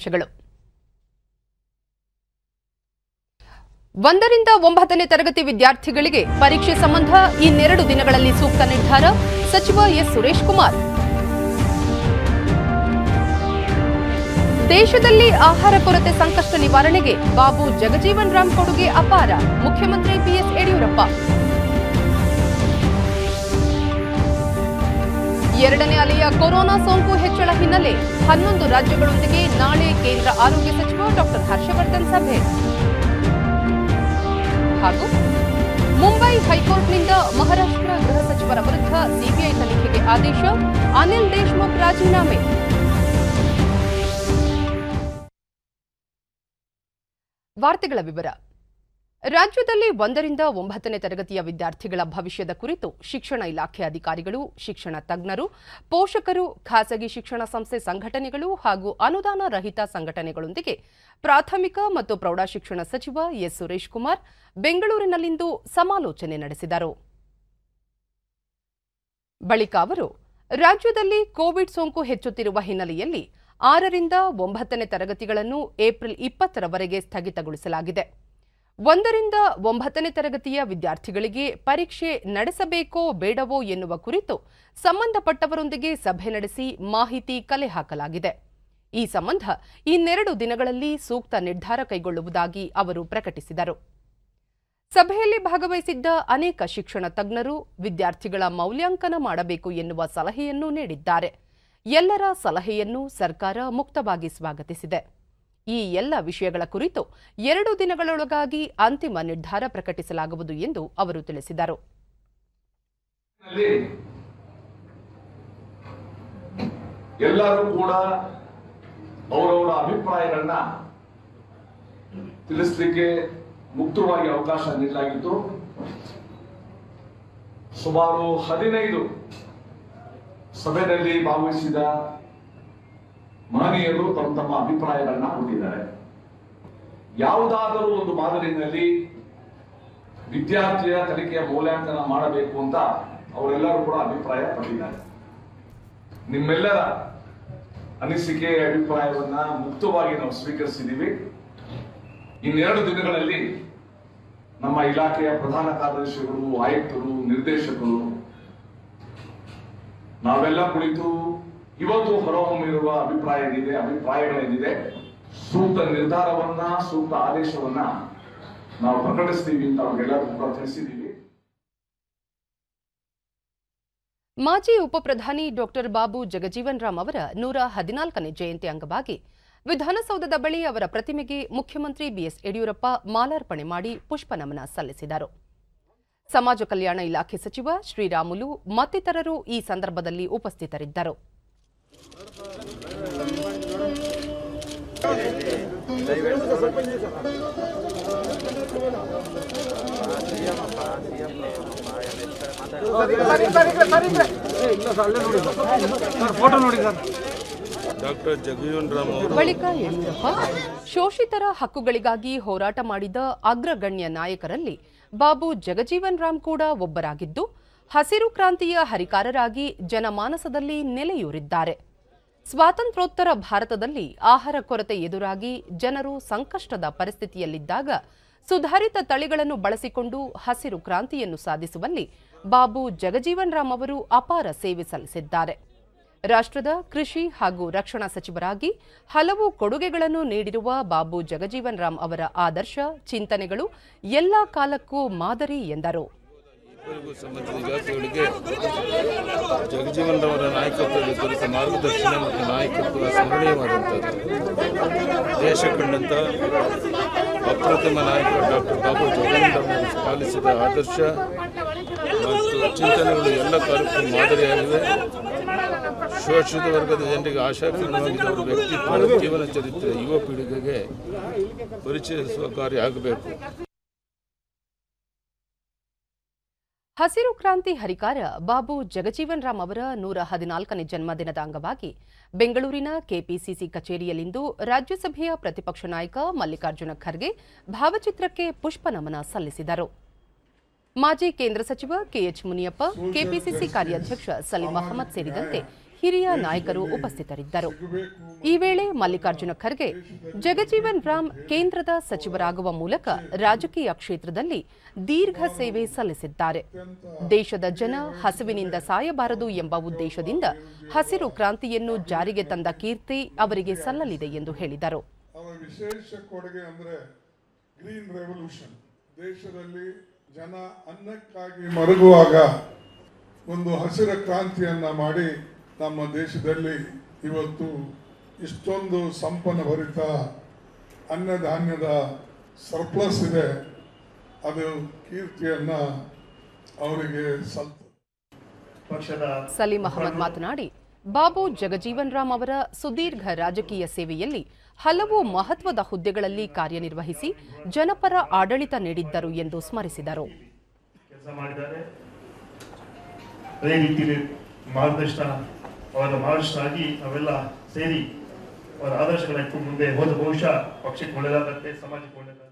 ಮುಖ್ಯಾಂಶಗಳು ಒಂದರಿಂದ ಒಂಬತ್ತನೇ ತರಗತಿ ವಿದ್ಯಾರ್ಥಿಗಳಿಗೆ ಪರೀಕ್ಷೆ ಸಂಬಂಧ ಇನ್ನೆರಡು ದಿನಗಳಲ್ಲಿ ಸೂಕ್ತ ನಿರ್ಧಾರ ಸಚಿವ ಎಸ್ ಸುರೇಶ್ ಕುಮಾರ್ ದೇಶದಲ್ಲಿ ಆಹಾರ ಕೊರತೆ ಸಂಕಷ್ಟ ನಿವಾರಣೆಗೆ ಬಾಬು ಜಗಜೀವನ್ ರಾಮ್ ಕೊಡುಗೆ ಅಪಾರ ಮುಖ್ಯಮಂತ್ರಿ ಬಿಎಸ್ ಯಡಿಯೂರಪ್ಪ ಎರಡನೇ ಅಲೆಯ ಕೊರೋನಾ ಸೋಂಕು ಹೆಚ್ಚಳ ಹಿನ್ನೆಲೆ ಹನ್ನೊಂದು ರಾಜ್ಯಗಳೊಂದಿಗೆ ನಾಳೆ ಕೇಂದ್ರ ಆರೋಗ್ಯ ಸಚಿವ ಡಾಕ್ಟರ್ ಹರ್ಷವರ್ಧನ್ ಸಭೆ ಹಾಗೂ ಮುಂಬೈ ಹೈಕೋರ್ಟ್ನಿಂದ ಮಹಾರಾಷ್ಟ್ರ ಗೃಹ ಸಚಿವರ ವಿರುದ್ಧ ಸಿಬಿಐ ತನಿಖೆಗೆ ಆದೇಶ ಅನಿಲ್ ದೇಶ್ಮುಖ್ ರಾಜೀನಾಮೆ ವಾರ್ತೆಗಳ ವಿವರ ರಾಜ್ಯದಲ್ಲಿ ಒಂದರಿಂದ ಒಂಬತ್ತನೇ ತರಗತಿಯ ವಿದ್ಯಾರ್ಥಿಗಳ ಭವಿಷ್ಯದ ಕುರಿತು ಶಿಕ್ಷಣ ಇಲಾಖೆ ಅಧಿಕಾರಿಗಳು ಶಿಕ್ಷಣ ತಜ್ಞರು ಪೋಷಕರು ಖಾಸಗಿ ಶಿಕ್ಷಣ ಸಂಸ್ಥೆ ಸಂಘಟನೆಗಳು ಹಾಗೂ ಅನುದಾನ ರಹಿತ ಸಂಘಟನೆಗಳೊಂದಿಗೆ ಪ್ರಾಥಮಿಕ ಮತ್ತು ಪ್ರೌಢಶಿಕ್ಷಣ ಸಚಿವ ಎಸ್ ಸುರೇಶ್ ಕುಮಾರ್ ಬೆಂಗಳೂರಿನಲ್ಲಿಂದು ಸಮಾಲೋಚನೆ ನಡೆಸಿದರು ಬಳಿಕ ಅವರು ರಾಜ್ಯದಲ್ಲಿ ಕೋವಿಡ್ ಸೋಂಕು ಹೆಚ್ಚುತ್ತಿರುವ ಹಿನ್ನೆಲೆಯಲ್ಲಿ ಆರರಿಂದ ಒಂಬತ್ತನೇ ತರಗತಿಗಳನ್ನು ಏಪ್ರಿಲ್ ಇಪ್ಪತ್ತರವರೆಗೆ ಸ್ಥಗಿತಗೊಳಿಸಲಾಗಿದೆ ಒಂದರಿಂದ ಒಂಬತ್ತನೇ ತರಗತಿಯ ವಿದ್ಯಾರ್ಥಿಗಳಿಗೆ ಪರೀಕ್ಷೆ ನಡೆಸಬೇಕೋ ಬೇಡವೋ ಎನ್ನುವ ಕುರಿತು ಸಂಬಂಧಪಟ್ಟವರೊಂದಿಗೆ ಸಭೆ ನಡೆಸಿ ಮಾಹಿತಿ ಕಲೆ ಹಾಕಲಾಗಿದೆ ಈ ಸಂಬಂಧ ಇನ್ನೆರಡು ದಿನಗಳಲ್ಲಿ ಸೂಕ್ತ ನಿರ್ಧಾರ ಕೈಗೊಳ್ಳುವುದಾಗಿ ಅವರು ಪ್ರಕಟಿಸಿದರು ಸಭೆಯಲ್ಲಿ ಭಾಗವಹಿಸಿದ್ದ ಅನೇಕ ಶಿಕ್ಷಣ ತಜ್ಞರು ವಿದ್ಯಾರ್ಥಿಗಳ ಮೌಲ್ಯಾಂಕನ ಮಾಡಬೇಕು ಎನ್ನುವ ಸಲಹೆಯನ್ನು ನೀಡಿದ್ದಾರೆ ಎಲ್ಲರ ಸಲಹೆಯನ್ನು ಸರ್ಕಾರ ಮುಕ್ತವಾಗಿ ಸ್ವಾಗತಿಸಿದೆ ಈ ಎಲ್ಲ ವಿಷಯಗಳ ಕುರಿತು ಎರಡು ದಿನಗಳೊಳಗಾಗಿ ಅಂತಿಮ ನಿರ್ಧಾರ ಪ್ರಕಟಿಸಲಾಗುವುದು ಎಂದು ಅವರು ತಿಳಿಸಿದರು ನಲ್ಲಿ ಎಲ್ಲರೂ ಕೂಡ ಅವರವರ ಅಭಿಪ್ರಾಯಗಳನ್ನ ತಿಳಿಸ್ಲಿಕ್ಕೆ ಮುಕ್ತವಾಗಿ ಅವಕಾಶ ನೀಡಲಾಗಿತ್ತು ಸುಮಾರು ಹದಿನೈದು ಸಭೆಯಲ್ಲಿ ಭಾಗವಹಿಸಿದ ಮಹನೀಯರು ತಮ್ಮ ತಮ್ಮ ಅಭಿಪ್ರಾಯಗಳನ್ನ ಕೊಟ್ಟಿದ್ದಾರೆ ಯಾವುದಾದರೂ ಒಂದು ಮಾದರಿನಲ್ಲಿ ವಿದ್ಯಾರ್ಥಿಯ ಕಲಿಕೆಯ ಮೌಲ್ಯಾಂಕನ ಮಾಡಬೇಕು ಅಂತ ಅವರೆಲ್ಲರೂ ಕೂಡ ಅಭಿಪ್ರಾಯ ಪಟ್ಟಿದ್ದಾರೆ ನಿಮ್ಮೆಲ್ಲರ ಅನಿಸಿಕೆ ಅಭಿಪ್ರಾಯವನ್ನ ಮುಕ್ತವಾಗಿ ನಾವು ಸ್ವೀಕರಿಸಿದ್ದೀವಿ ಇನ್ನೆರಡು ದಿನಗಳಲ್ಲಿ ನಮ್ಮ ಇಲಾಖೆಯ ಪ್ರಧಾನ ಕಾರ್ಯದರ್ಶಿಗಳು ಆಯುಕ್ತರು ನಿರ್ದೇಶಕರು ನಾವೆಲ್ಲ ಕುಳಿತು ಇವತ್ತು ಹೊರಹೊಮ್ಮಿರುವ ಅಭಿಪ್ರಾಯ ಏನಿದೆ ಅಭಿಪ್ರಾಯಗಳೇನಿದೆ ಸೂಕ್ತ ನಿರ್ಧಾರವನ್ನ ಸೂಕ್ತ ಆದೇಶವನ್ನ ನಾವು ಪ್ರಕಟಿಸ್ತೀವಿ ಅಂತ ಅವ್ರಿಗೆಲ್ಲರಿಗೂ ಕೂಡ ತಿಳಿಸಿದ್ದೀವಿ ಮಾಜಿ ಉಪಪ್ರಧಾನಿ ಡಾಕ್ಟರ್ ಬಾಬು ಜಗಜೀವನ್ ರಾಮ್ ಅವರ ನೂರ ಹದಿನಾಲ್ಕನೇ ಜಯಂತಿ ಅಂಗವಾಗಿ ವಿಧಾನಸೌಧದ ಬಳಿ ಅವರ ಪ್ರತಿಮೆಗೆ ಮುಖ್ಯಮಂತ್ರಿ ಬಿಎಸ್ ಯಡಿಯೂರಪ್ಪ ಮಾಲಾರ್ಪಣೆ ಮಾಡಿ ಪುಷ್ಪನಮನ ಸಲ್ಲಿಸಿದರು ಸಮಾಜ ಕಲ್ಯಾಣ ಇಲಾಖೆ ಸಚಿವ ಶ್ರೀರಾಮುಲು ಮತ್ತಿತರರು ಈ ಸಂದರ್ಭದಲ್ಲಿ ಉಪಸ್ಥಿತರಿದ್ದರು ಫೋಟೋ ನೋಡಿ ಸರ್ ಡಾಕ್ಟರ್ ಜಗಜೀವನ್ ರಾಮ್ ಅವರು ಬಳಿಕ ಯಡಿಯೂರಪ್ಪ ಶೋಷಿತರ ಹಕ್ಕುಗಳಿಗಾಗಿ ಹೋರಾಟ ಮಾಡಿದ ಅಗ್ರಗಣ್ಯ ನಾಯಕರಲ್ಲಿ ಬಾಬು ಜಗಜೀವನ್ ರಾಮ್ ಕೂಡ ಒಬ್ಬರಾಗಿದ್ದು ಹಸಿರು ಕ್ರಾಂತಿಯ ಹರಿಕಾರರಾಗಿ ಜನಮಾನಸದಲ್ಲಿ ನೆಲೆಯೂರಿದ್ದಾರೆ ಸ್ವಾತಂತ್ರ್ಯೋತ್ತರ ಭಾರತದಲ್ಲಿ ಆಹಾರ ಕೊರತೆ ಎದುರಾಗಿ ಜನರು ಸಂಕಷ್ಟದ ಪರಿಸ್ಥಿತಿಯಲ್ಲಿದ್ದಾಗ ಸುಧಾರಿತ ತಳಿಗಳನ್ನು ಬಳಸಿಕೊಂಡು ಹಸಿರು ಕ್ರಾಂತಿಯನ್ನು ಸಾಧಿಸುವಲ್ಲಿ ಬಾಬು ಜಗಜೀವನ್ ರಾಮ್ ಅವರು ಅಪಾರ ಸೇವೆ ಸಲ್ಲಿಸಿದ್ದಾರೆ ರಾಷ್ಟ್ರದ ಕೃಷಿ ಹಾಗೂ ರಕ್ಷಣಾ ಸಚಿವರಾಗಿ ಹಲವು ಕೊಡುಗೆಗಳನ್ನು ನೀಡಿರುವ ಬಾಬು ಜಗಜೀವನ್ ರಾಮ್ ಅವರ ಆದರ್ಶ ಚಿಂತನೆಗಳು ಎಲ್ಲಾ ಕಾಲಕ್ಕೂ ಮಾದರಿ ಎಂದರು ಇಬ್ಬರಿಗೂ ಸಂಬಂಧಿಸಿದ ಇಲಾಖೆಗಳಿಗೆ ಜಗಜೀವನ್ ಅವರ ನಾಯಕತ್ವದಲ್ಲಿ ದೊರೆತ ಮಾರ್ಗದರ್ಶನ ಮತ್ತು ನಾಯಕತ್ವ ಸ್ಮರಣೀಯವಾದಂಥದ್ದು ದೇಶ ಕಂಡಂಥ ಅಪ್ರತಿಮ ನಾಯಕರು ಡಾಕ್ಟರ್ ಬಾಬು ಜಗಜೀವನ್ ರಾಮ್ ಅವರು ಪಾಲಿಸಿದ ಆದರ್ಶ ಮತ್ತು ಚಿಂತನೆಗಳು ಎಲ್ಲ ಕಾಲಕ್ಕೂ ಮಾದರಿಯಾಗಿವೆ ಶೋಷಿತ ವರ್ಗದ ಜನರಿಗೆ ಆಶಾಕಿರಣವಾಗಿದ್ದ ಅವರ ವ್ಯಕ್ತಿತ್ವ ಜೀವನ ಚರಿತ್ರೆ ಯುವ ಪೀಳಿಗೆಗೆ ಪರಿಚಯಿಸುವ ಕಾರ್ಯ ಆಗಬೇಕು ಹಸಿರು ಕ್ರಾಂತಿ ಹರಿಕಾರ ಬಾಬು ಜಗಜೀವನ್ ರಾಮ್ ಅವರ ನೂರ ಹದಿನಾಲ್ಕನೇ ಜನ್ಮದಿನದ ಅಂಗವಾಗಿ ಬೆಂಗಳೂರಿನ ಕೆಪಿಸಿಸಿ ಕಚೇರಿಯಲ್ಲಿಂದು ರಾಜ್ಯಸಭೆಯ ಪ್ರತಿಪಕ್ಷ ನಾಯಕ ಮಲ್ಲಿಕಾರ್ಜುನ ಖರ್ಗೆ ಭಾವಚಿತ್ರಕ್ಕೆ ಪುಷ್ಪ ನಮನ ಸಲ್ಲಿಸಿದರು ಮಾಜಿ ಕೇಂದ್ರ ಸಚಿವ ಕೆಎಚ್ ಮುನಿಯಪ್ಪ ಕೆಪಿಸಿಸಿ ಕಾರ್ಯಾಧ್ಯಕ್ಷ ಸಲೀಂ ಅಹಮದ್ ಸೇರಿದಂತೆ ಹಿರಿಯ ನಾಯಕರು ಉಪಸ್ಥಿತರಿದ್ದರು ಈ ವೇಳೆ ಮಲ್ಲಿಕಾರ್ಜುನ ಖರ್ಗೆ ಜಗಜೀವನ್ ರಾಮ್ ಕೇಂದ್ರದ ಸಚಿವರಾಗುವ ಮೂಲಕ ರಾಜಕೀಯ ಕ್ಷೇತ್ರದಲ್ಲಿ ದೀರ್ಘ ಸೇವೆ ಸಲ್ಲಿಸಿದ್ದಾರೆ ದೇಶದ ಜನ ಹಸಿವಿನಿಂದ ಸಾಯಬಾರದು ಎಂಬ ಉದ್ದೇಶದಿಂದ ಹಸಿರು ಕ್ರಾಂತಿಯನ್ನು ಜಾರಿಗೆ ತಂದ ಕೀರ್ತಿ ಅವರಿಗೆ ಸಲ್ಲಲಿದೆ ಎಂದು ಹೇಳಿದರು ಅವರ ವಿಶೇಷ ಕೊಡುಗೆ ಅಂದ್ರೆ ಗ್ರೀನ್ ರೆವಲ್ಯೂಷನ್ ದೇಶದಲ್ಲಿ ಜನ ಅನ್ನಕ್ಕಾಗಿ ಮರುಗುವಾಗ ಒಂದು ಹಸಿರ ಕ್ರಾಂತಿಯನ್ನ ಮಾಡಿ ನಮ್ಮ ದೇಶದಲ್ಲಿ ಇವತ್ತು ಇಷ್ಟೊಂದು ಸಂಪನ್ನಭರಿತ ಅನ್ನಧಾನ್ಯದ ಸರ್ಪ್ಲಸ್ ಇದೆ ಅದು ಕೀರ್ತಿಯನ್ನ ಅವರಿಗೆ ಸಲ್ತದೆ ಪಕ್ಷದ ಸಲೀಂ ಅಹಮದ್ ಮಾತನಾಡಿ ಬಾಬು ಜಗಜೀವನ್ ರಾಮ್ ಅವರ ಸುದೀರ್ಘ ರಾಜಕೀಯ ಸೇವೆಯಲ್ಲಿ ಹಲವು ಮಹತ್ವದ ಹುದ್ದೆಗಳಲ್ಲಿ ಕಾರ್ಯನಿರ್ವಹಿಸಿ ಜನಪರ ಆಡಳಿತ ನೀಡಿದ್ದರು ಎಂದು ಸ್ಮರಿಸಿದರು ಕೆಲಸ ಮಾಡಿದ್ದಾರೆ ಅದೇ ರೀತಿಯಲ್ಲಿ ಮಾರ್ಗದರ್ಶನ ಅವರ ಮಾರ್ಗದರ್ಶನಾಗಿ ನಾವೆಲ್ಲ ಸೇರಿ ಅವರ ಆದರ್ಶಗಳನ್ನ ಇಟ್ಕೊಂಡು ಮುಂದೆ ಹೋದ ಬಹುಶಃ ಪಕ್ಷಕ್ಕೆ ಒಳ್ಳೆಯದಾಗತ್ತೆ ಸಮಾಜಕ್ಕೆ ಒಳ್ಳೆಯದಾಗುತ್ತೆ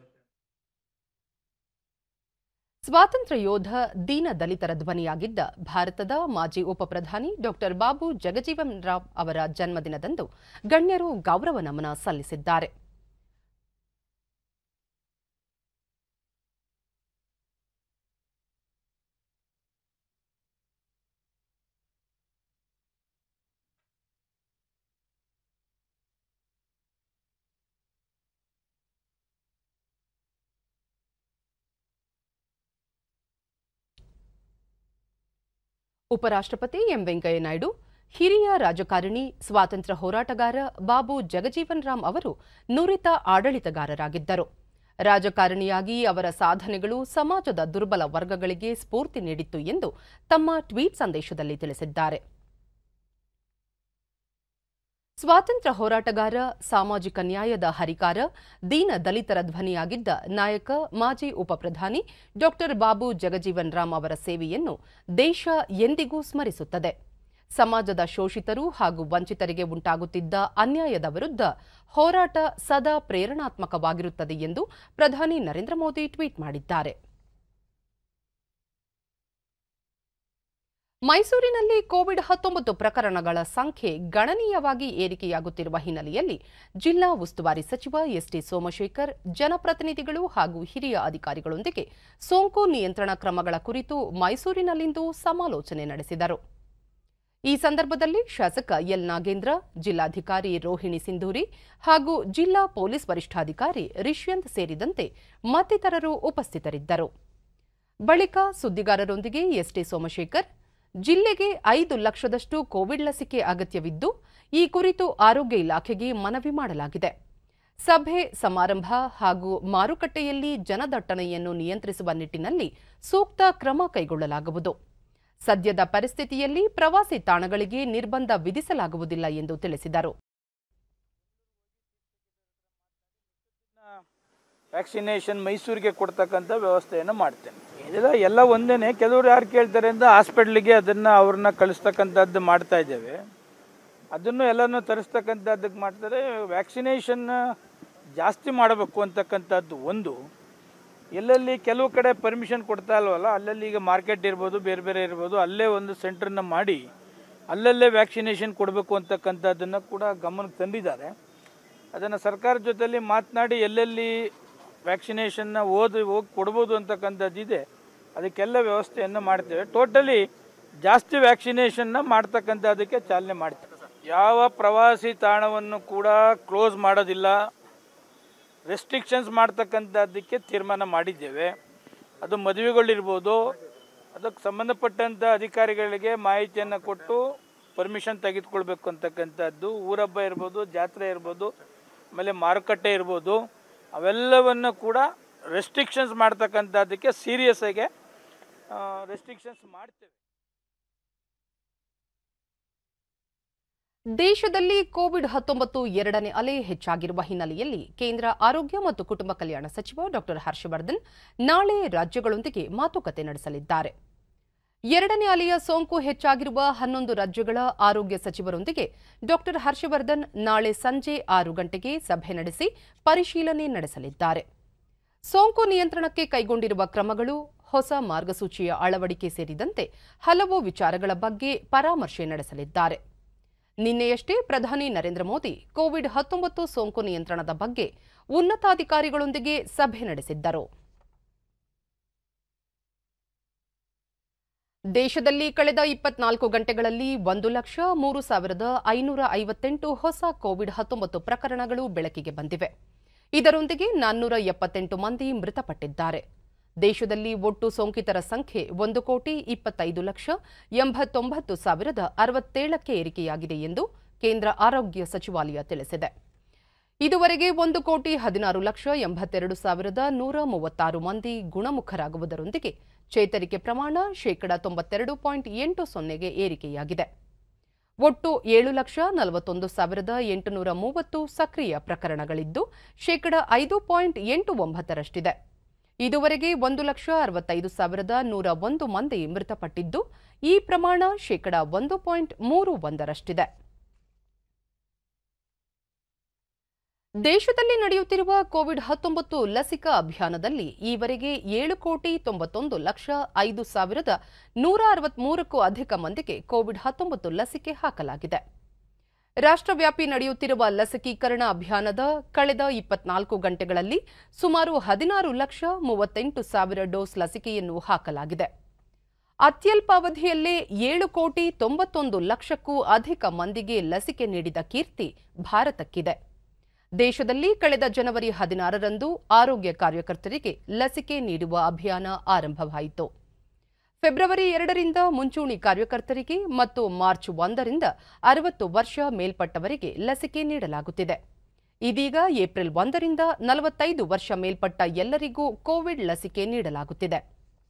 ಸ್ವಾತಂತ್ರ್ಯ ಯೋಧ ದೀನ ದಲಿತರ ಧ್ವನಿಯಾಗಿದ್ದ ಭಾರತದ ಮಾಜಿ ಉಪಪ್ರಧಾನಿ ಡಾಕ್ಟರ್ ಬಾಬು ಜಗಜೀವನ್ ರಾಮ್ ಅವರ ಜನ್ಮದಿನದಂದು ಗಣ್ಯರು ಗೌರವ ನಮನ ಸಲ್ಲಿಸಿದ್ದಾರೆ ಉಪರಾಷ್ಟ್ರಪತಿ ಎಂ ವೆಂಕಯ್ಯ ನಾಯ್ಡು ಹಿರಿಯ ರಾಜಕಾರಣಿ ಸ್ವಾತಂತ್ರ್ಯ ಹೋರಾಟಗಾರ ಬಾಬು ಜಗಜೀವನ್ ರಾಮ್ ಅವರು ನುರಿತ ಆಡಳಿತಗಾರರಾಗಿದ್ದರು ರಾಜಕಾರಣಿಯಾಗಿ ಅವರ ಸಾಧನೆಗಳು ಸಮಾಜದ ದುರ್ಬಲ ವರ್ಗಗಳಿಗೆ ಸ್ಫೂರ್ತಿ ನೀಡಿತ್ತು ಎಂದು ತಮ್ಮ ಟ್ವೀಟ್ ಸಂದೇಶದಲ್ಲಿ ತಿಳಿಸಿದ್ದಾರೆ ಸ್ವಾತಂತ್ರ್ಯ ಹೋರಾಟಗಾರ ಸಾಮಾಜಿಕ ನ್ಯಾಯದ ಹರಿಕಾರ ದೀನ ದಲಿತರ ಧ್ವನಿಯಾಗಿದ್ದ ನಾಯಕ ಮಾಜಿ ಉಪಪ್ರಧಾನಿ ಡಾಕ್ಟರ್ ಬಾಬು ಜಗಜೀವನ್ ರಾಮ್ ಅವರ ಸೇವೆಯನ್ನು ದೇಶ ಎಂದಿಗೂ ಸ್ಮರಿಸುತ್ತದೆ ಸಮಾಜದ ಶೋಷಿತರು ಹಾಗೂ ವಂಚಿತರಿಗೆ ಉಂಟಾಗುತ್ತಿದ್ದ ಅನ್ಯಾಯದ ವಿರುದ್ಧ ಹೋರಾಟ ಸದಾ ಪ್ರೇರಣಾತ್ಮಕವಾಗಿರುತ್ತದೆ ಎಂದು ಪ್ರಧಾನಿ ನರೇಂದ್ರ ಮೋದಿ ಟ್ವೀಟ್ ಮಾಡಿದ್ದಾರೆ ಮೈಸೂರಿನಲ್ಲಿ ಕೋವಿಡ್ ಹತ್ತೊಂಬತ್ತು ಪ್ರಕರಣಗಳ ಸಂಖ್ಯೆ ಗಣನೀಯವಾಗಿ ಏರಿಕೆಯಾಗುತ್ತಿರುವ ಹಿನ್ನೆಲೆಯಲ್ಲಿ ಜಿಲ್ಲಾ ಉಸ್ತುವಾರಿ ಸಚಿವ ಎಸ್ಟಿ ಸೋಮಶೇಖರ್ ಜನಪ್ರತಿನಿಧಿಗಳು ಹಾಗೂ ಹಿರಿಯ ಅಧಿಕಾರಿಗಳೊಂದಿಗೆ ಸೋಂಕು ನಿಯಂತ್ರಣ ಕ್ರಮಗಳ ಕುರಿತು ಮೈಸೂರಿನಲ್ಲಿಂದು ಸಮಾಲೋಚನೆ ನಡೆಸಿದರು ಈ ಸಂದರ್ಭದಲ್ಲಿ ಶಾಸಕ ಎಲ್ ನಾಗೇಂದ್ರ ಜಿಲ್ಲಾಧಿಕಾರಿ ರೋಹಿಣಿ ಸಿಂಧೂರಿ ಹಾಗೂ ಜಿಲ್ಲಾ ಪೊಲೀಸ್ ವರಿಷ್ಠಾಧಿಕಾರಿ ರಿಷ್ಯಂತ್ ಸೇರಿದಂತೆ ಮತ್ತಿತರರು ಉಪಸ್ಥಿತರಿದ್ದರು ಬಳಿಕ ಸುದ್ದಿಗಾರರೊಂದಿಗೆ ಎಸ್ಟಿ ಸೋಮಶೇಖರ್ ಜಿಲ್ಲೆಗೆ ಐದು ಲಕ್ಷದಷ್ಟು ಕೋವಿಡ್ ಲಸಿಕೆ ಅಗತ್ಯವಿದ್ದು ಈ ಕುರಿತು ಆರೋಗ್ಯ ಇಲಾಖೆಗೆ ಮನವಿ ಮಾಡಲಾಗಿದೆ ಸಭೆ ಸಮಾರಂಭ ಹಾಗೂ ಮಾರುಕಟ್ಟೆಯಲ್ಲಿ ಜನದಟ್ಟಣೆಯನ್ನು ನಿಯಂತ್ರಿಸುವ ನಿಟ್ಟಿನಲ್ಲಿ ಸೂಕ್ತ ಕ್ರಮ ಕೈಗೊಳ್ಳಲಾಗುವುದು ಸದ್ಯದ ಪರಿಸ್ಥಿತಿಯಲ್ಲಿ ಪ್ರವಾಸಿ ತಾಣಗಳಿಗೆ ನಿರ್ಬಂಧ ವಿಧಿಸಲಾಗುವುದಿಲ್ಲ ಎಂದು ತಿಳಿಸಿದರು ವ್ಯಾಕ್ಸಿನೇಷನ್ ಮೈಸೂರಿಗೆ ಕೊಡ್ತಕ್ಕಂಥ ವ್ಯವಸ್ಥೆಯನ್ನು ಮಾಡ್ತೇನೆ ಇದೆಲ್ಲ ಎಲ್ಲ ಒಂದೇ ಕೆಲವರು ಯಾರು ಕೇಳ್ತಾರೆ ಅಂತ ಹಾಸ್ಪಿಟ್ಲಿಗೆ ಅದನ್ನು ಅವ್ರನ್ನ ಕಳಿಸ್ತಕ್ಕಂಥದ್ದು ಮಾಡ್ತಾ ಇದ್ದೇವೆ ಅದನ್ನು ಎಲ್ಲನೂ ತರಿಸ್ತಕ್ಕಂಥದ್ದಕ್ಕೆ ಮಾಡ್ತಾರೆ ವ್ಯಾಕ್ಸಿನೇಷನ್ ಜಾಸ್ತಿ ಮಾಡಬೇಕು ಅಂತಕ್ಕಂಥದ್ದು ಒಂದು ಎಲ್ಲೆಲ್ಲಿ ಕೆಲವು ಕಡೆ ಪರ್ಮಿಷನ್ ಕೊಡ್ತಾ ಇಲ್ವಲ್ಲ ಅಲ್ಲಲ್ಲಿ ಈಗ ಮಾರ್ಕೆಟ್ ಇರ್ಬೋದು ಬೇರೆ ಬೇರೆ ಇರ್ಬೋದು ಅಲ್ಲೇ ಒಂದು ಸೆಂಟ್ರನ್ನ ಮಾಡಿ ಅಲ್ಲಲ್ಲೇ ವ್ಯಾಕ್ಸಿನೇಷನ್ ಕೊಡಬೇಕು ಅಂತಕ್ಕಂಥದ್ದನ್ನು ಕೂಡ ಗಮನಕ್ಕೆ ತಂದಿದ್ದಾರೆ ಅದನ್ನು ಸರ್ಕಾರದ ಜೊತೆಯಲ್ಲಿ ಮಾತನಾಡಿ ಎಲ್ಲೆಲ್ಲಿ ವ್ಯಾಕ್ಸಿನೇಷನ್ನ ಓದಿ ಹೋಗಿ ಕೊಡ್ಬೋದು ಅಂತಕ್ಕಂಥದ್ದಿದೆ ಅದಕ್ಕೆಲ್ಲ ವ್ಯವಸ್ಥೆಯನ್ನು ಮಾಡ್ತೇವೆ ಟೋಟಲಿ ಜಾಸ್ತಿ ವ್ಯಾಕ್ಸಿನೇಷನ್ನ ಮಾಡ್ತಕ್ಕಂಥದ್ದಕ್ಕೆ ಚಾಲನೆ ಮಾಡ್ತೇವೆ ಯಾವ ಪ್ರವಾಸಿ ತಾಣವನ್ನು ಕೂಡ ಕ್ಲೋಸ್ ಮಾಡೋದಿಲ್ಲ ರೆಸ್ಟ್ರಿಕ್ಷನ್ಸ್ ಮಾಡ್ತಕ್ಕಂಥದ್ದಕ್ಕೆ ತೀರ್ಮಾನ ಮಾಡಿದ್ದೇವೆ ಅದು ಮದುವೆಗಳಿರ್ಬೋದು ಅದಕ್ಕೆ ಸಂಬಂಧಪಟ್ಟಂಥ ಅಧಿಕಾರಿಗಳಿಗೆ ಮಾಹಿತಿಯನ್ನು ಕೊಟ್ಟು ಪರ್ಮಿಷನ್ ತೆಗೆದುಕೊಳ್ಬೇಕು ಅಂತಕ್ಕಂಥದ್ದು ಊರಬ್ಬ ಇರ್ಬೋದು ಜಾತ್ರೆ ಇರ್ಬೋದು ಆಮೇಲೆ ಮಾರುಕಟ್ಟೆ ಇರ್ಬೋದು ಅವೆಲ್ಲವನ್ನು ಕೂಡ ರೆಸ್ಟ್ರಿಕ್ಷನ್ಸ್ ಮಾಡ್ತಕ್ಕಂಥದ್ದಕ್ಕೆ ಸೀರಿಯಸ್ ಆಗಿ ರೆಸ್ಟ್ರಿಕ್ಷನ್ಸ್ ಮಾಡ್ತೇವೆ ದೇಶದಲ್ಲಿ ಕೋವಿಡ್ ಹತ್ತೊಂಬತ್ತು ಎರಡನೇ ಅಲೆ ಹೆಚ್ಚಾಗಿರುವ ಹಿನ್ನೆಲೆಯಲ್ಲಿ ಕೇಂದ್ರ ಆರೋಗ್ಯ ಮತ್ತು ಕುಟುಂಬ ಕಲ್ಯಾಣ ಸಚಿವ ಡಾಕ್ಟರ್ ಹರ್ಷವರ್ಧನ್ ನಾಳೆ ರಾಜ್ಯಗಳೊಂದಿಗೆ ಮಾತುಕತೆ ನಡೆಸಲಿದ್ದಾರೆ ಎರಡನೇ ಅಲೆಯ ಸೋಂಕು ಹೆಚ್ಚಾಗಿರುವ ಹನ್ನೊಂದು ರಾಜ್ಯಗಳ ಆರೋಗ್ಯ ಸಚಿವರೊಂದಿಗೆ ಡಾಕ್ಟರ್ ಹರ್ಷವರ್ಧನ್ ನಾಳೆ ಸಂಜೆ ಆರು ಗಂಟೆಗೆ ಸಭೆ ನಡೆಸಿ ಪರಿಶೀಲನೆ ನಡೆಸಲಿದ್ದಾರೆ ಸೋಂಕು ನಿಯಂತ್ರಣಕ್ಕೆ ಕೈಗೊಂಡಿರುವ ಕ್ರಮಗಳು ಹೊಸ ಮಾರ್ಗಸೂಚಿಯ ಅಳವಡಿಕೆ ಸೇರಿದಂತೆ ಹಲವು ವಿಚಾರಗಳ ಬಗ್ಗೆ ಪರಾಮರ್ಶೆ ನಡೆಸಲಿದ್ದಾರೆ ನಿನ್ನೆಯಷ್ಟೇ ಪ್ರಧಾನಿ ನರೇಂದ್ರ ಮೋದಿ ಕೋವಿಡ್ ಹತ್ತೊಂಬತ್ತು ಸೋಂಕು ನಿಯಂತ್ರಣದ ಬಗ್ಗೆ ಉನ್ನತಾಧಿಕಾರಿಗಳೊಂದಿಗೆ ಸಭೆ ನಡೆಸಿದ್ದರು ದೇಶದಲ್ಲಿ ಕಳೆದ ಇಪ್ಪತ್ನಾಲ್ಕು ಗಂಟೆಗಳಲ್ಲಿ ಒಂದು ಲಕ್ಷ ಮೂರು ಸಾವಿರದ ಐನೂರ ಐವತ್ತೆಂಟು ಹೊಸ ಕೋವಿಡ್ ಹತ್ತೊಂಬತ್ತು ಪ್ರಕರಣಗಳು ಬೆಳಕಿಗೆ ಬಂದಿವೆ ಇದರೊಂದಿಗೆ ನಾನ್ನೂರ ಎಪ್ಪತ್ತೆಂಟು ಮಂದಿ ಮೃತಪಟ್ಟಿದ್ದಾರೆ ದೇಶದಲ್ಲಿ ಒಟ್ಟು ಸೋಂಕಿತರ ಸಂಖ್ಯೆ ಒಂದು ಕೋಟಿ ಇಪ್ಪತ್ತೈದು ಲಕ್ಷ ಎಂಬತ್ತೊಂಬತ್ತು ಸಾವಿರದ ಅರವತ್ತೇಳಕ್ಕೆ ಏರಿಕೆಯಾಗಿದೆ ಎಂದು ಕೇಂದ್ರ ಆರೋಗ್ಯ ಸಚಿವಾಲಯ ತಿಳಿಸಿದೆ ಇದುವರೆಗೆ ಒಂದು ಕೋಟಿ ಹದಿನಾರು ಲಕ್ಷ ಎಂಬತ್ತೆರಡು ಸಾವಿರದ ನೂರ ಮೂವತ್ತಾರು ಮಂದಿ ಗುಣಮುಖರಾಗುವುದರೊಂದಿಗೆ ಚೇತರಿಕೆ ಪ್ರಮಾಣ ಶೇಕಡ ತೊಂಬತ್ತೆರಡು ಪಾಯಿಂಟ್ ಎಂಟು ಸೊನ್ನೆಗೆ ಏರಿಕೆಯಾಗಿದೆ ಒಟ್ಟು ಏಳು ಲಕ್ಷ ನಲವತ್ತೊಂದು ಸಾವಿರದ ಎಂಟುನೂರ ಮೂವತ್ತು ಸಕ್ರಿಯ ಪ್ರಕರಣಗಳಿದ್ದು ಶೇಕಡ ಐದು ಪಾಯಿಂಟ್ ಎಂಟು ಒಂಬತ್ತರಷ್ಟಿದೆ ಇದುವರೆಗೆ ಒಂದು ಲಕ್ಷ ಅರವತ್ತೈದು ಸಾವಿರದ ನೂರ ಒಂದು ಮಂದಿ ಮೃತಪಟ್ಟಿದ್ದು ಈ ಪ್ರಮಾಣ ಶೇಕಡ ಒಂದು ಪಾಯಿಂಟ್ ಮೂರು ಒಂದರಷ್ಟಿದೆ ದೇಶದಲ್ಲಿ ನಡೆಯುತ್ತಿರುವ ಕೋವಿಡ್ ಹತ್ತೊಂಬತ್ತು ಲಸಿಕಾ ಅಭಿಯಾನದಲ್ಲಿ ಈವರೆಗೆ ಏಳು ಕೋಟಿ ತೊಂಬತ್ತೊಂದು ಲಕ್ಷ ಐದು ಸಾವಿರದ ನೂರ ಅರವತ್ಮೂರಕ್ಕೂ ಅಧಿಕ ಮಂದಿಗೆ ಕೋವಿಡ್ ಹತ್ತೊಂಬತ್ತು ಲಸಿಕೆ ಹಾಕಲಾಗಿದೆ ರಾಷ್ಟ್ರವ್ಯಾಪಿ ನಡೆಯುತ್ತಿರುವ ಲಸಿಕೀಕರಣ ಅಭಿಯಾನದ ಕಳೆದ ಇಪ್ಪತ್ನಾಲ್ಕು ಗಂಟೆಗಳಲ್ಲಿ ಸುಮಾರು ಹದಿನಾರು ಲಕ್ಷ ಮೂವತ್ತೆಂಟು ಸಾವಿರ ಡೋಸ್ ಲಸಿಕೆಯನ್ನು ಹಾಕಲಾಗಿದೆ ಅತ್ಯಲ್ಪಾವಧಿಯಲ್ಲೇ ಏಳು ಕೋಟಿ ತೊಂಬತ್ತೊಂದು ಲಕ್ಷಕ್ಕೂ ಅಧಿಕ ಮಂದಿಗೆ ಲಸಿಕೆ ನೀಡಿದ ಕೀರ್ತಿ ಭಾರತಕ್ಕಿದೆ ದೇಶದಲ್ಲಿ ಕಳೆದ ಜನವರಿ ಹದಿನಾರರಂದು ಆರೋಗ್ಯ ಕಾರ್ಯಕರ್ತರಿಗೆ ಲಸಿಕೆ ನೀಡುವ ಅಭಿಯಾನ ಆರಂಭವಾಯಿತು ಫೆಬ್ರವರಿ ಎರಡರಿಂದ ಮುಂಚೂಣಿ ಕಾರ್ಯಕರ್ತರಿಗೆ ಮತ್ತು ಮಾರ್ಚ್ ಒಂದರಿಂದ ಅರವತ್ತು ವರ್ಷ ಮೇಲ್ಪಟ್ಟವರಿಗೆ ಲಸಿಕೆ ನೀಡಲಾಗುತ್ತಿದೆ ಇದೀಗ ಏಪ್ರಿಲ್ ಒಂದರಿಂದ ನಲವತ್ತೈದು ವರ್ಷ ಮೇಲ್ಪಟ್ಟ ಎಲ್ಲರಿಗೂ ಕೋವಿಡ್ ಲಸಿಕೆ ನೀಡಲಾಗುತ್ತಿದೆ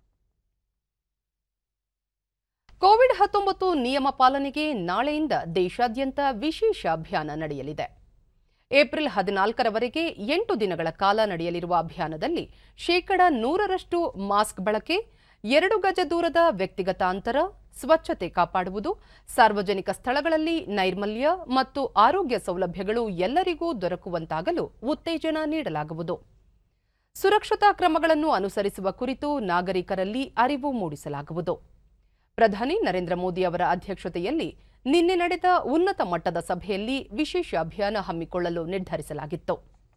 ಕೋವಿಡ್ ಹತ್ತೊಂಬತ್ತು ನಿಯಮ ಪಾಲನೆಗೆ ನಾಳೆಯಿಂದ ದೇಶಾದ್ಯಂತ ವಿಶೇಷ ಅಭಿಯಾನ ನಡೆಯಲಿದೆ ಏಪ್ರಿಲ್ ಹದಿನಾಲ್ಕರವರೆಗೆ ಎಂಟು ದಿನಗಳ ಕಾಲ ನಡೆಯಲಿರುವ ಅಭಿಯಾನದಲ್ಲಿ ಶೇಕಡ ನೂರರಷ್ಟು ಮಾಸ್ಕ್ ಬಳಕೆ ಎರಡು ಗಜ ದೂರದ ವ್ಯಕ್ತಿಗತ ಅಂತರ ಸ್ವಚ್ಛತೆ ಕಾಪಾಡುವುದು ಸಾರ್ವಜನಿಕ ಸ್ಥಳಗಳಲ್ಲಿ ನೈರ್ಮಲ್ಯ ಮತ್ತು ಆರೋಗ್ಯ ಸೌಲಭ್ಯಗಳು ಎಲ್ಲರಿಗೂ ದೊರಕುವಂತಾಗಲು ಉತ್ತೇಜನ ನೀಡಲಾಗುವುದು ಸುರಕ್ಷತಾ ಕ್ರಮಗಳನ್ನು ಅನುಸರಿಸುವ ಕುರಿತು ನಾಗರಿಕರಲ್ಲಿ ಅರಿವು ಮೂಡಿಸಲಾಗುವುದು ಪ್ರಧಾನಿ ನರೇಂದ್ರ ಮೋದಿ ಅವರ ಅಧ್ಯಕ್ಷತೆಯಲ್ಲಿ ನಿನ್ನೆ ನಡೆದ ಉನ್ನತ ಮಟ್ಟದ ಸಭೆಯಲ್ಲಿ ವಿಶೇಷ ಅಭಿಯಾನ ಹಮ್ಮಿಕೊಳ್ಳಲು ನಿರ್ಧರಿಸಲಾಗಿತ್ತು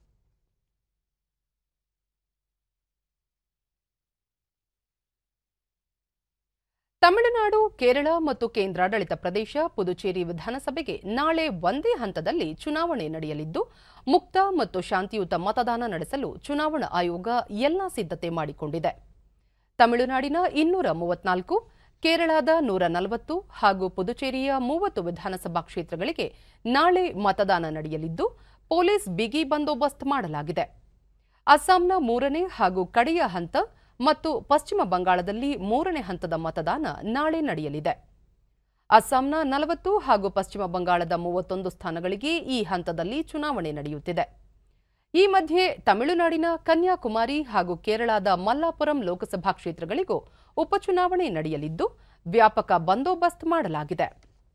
ತಮಿಳುನಾಡು ಕೇರಳ ಮತ್ತು ಕೇಂದ್ರಾಡಳಿತ ಪ್ರದೇಶ ಪುದುಚೇರಿ ವಿಧಾನಸಭೆಗೆ ನಾಳೆ ಒಂದೇ ಹಂತದಲ್ಲಿ ಚುನಾವಣೆ ನಡೆಯಲಿದ್ದು ಮುಕ್ತ ಮತ್ತು ಶಾಂತಿಯುತ ಮತದಾನ ನಡೆಸಲು ಚುನಾವಣಾ ಆಯೋಗ ಎಲ್ಲಾ ಸಿದ್ಧತೆ ಮಾಡಿಕೊಂಡಿದೆ ತಮಿಳುನಾಡಿನ ಇನ್ನೂರ ಮೂವತ್ನಾಲ್ಕು ಕೇರಳದ ನೂರ ನಲವತ್ತು ಹಾಗೂ ಪುದುಚೇರಿಯ ಮೂವತ್ತು ವಿಧಾನಸಭಾ ಕ್ಷೇತ್ರಗಳಿಗೆ ನಾಳೆ ಮತದಾನ ನಡೆಯಲಿದ್ದು ಪೊಲೀಸ್ ಬಿಗಿ ಬಂದೋಬಸ್ತ್ ಮಾಡಲಾಗಿದೆ ಅಸ್ಸಾಂನ ಮೂರನೇ ಹಾಗೂ ಕಡೆಯ ಹಂತ ಮತ್ತು ಪಶ್ಚಿಮ ಬಂಗಾಳದಲ್ಲಿ ಮೂರನೇ ಹಂತದ ಮತದಾನ ನಾಳೆ ನಡೆಯಲಿದೆ ಅಸ್ಸಾಂನ ನಲವತ್ತು ಹಾಗೂ ಪಶ್ಚಿಮ ಬಂಗಾಳದ ಮೂವತ್ತೊಂದು ಸ್ಥಾನಗಳಿಗೆ ಈ ಹಂತದಲ್ಲಿ ಚುನಾವಣೆ ನಡೆಯುತ್ತಿದೆ ಈ ಮಧ್ಯೆ ತಮಿಳುನಾಡಿನ ಕನ್ಯಾಕುಮಾರಿ ಹಾಗೂ ಕೇರಳದ ಮಲ್ಲಾಪುರಂ ಲೋಕಸಭಾ ಕ್ಷೇತ್ರಗಳಿಗೂ ಉಪಚುನಾವಣೆ ನಡೆಯಲಿದ್ದು ವ್ಯಾಪಕ ಬಂದೋಬಸ್ತ್ ಮಾಡಲಾಗಿದೆ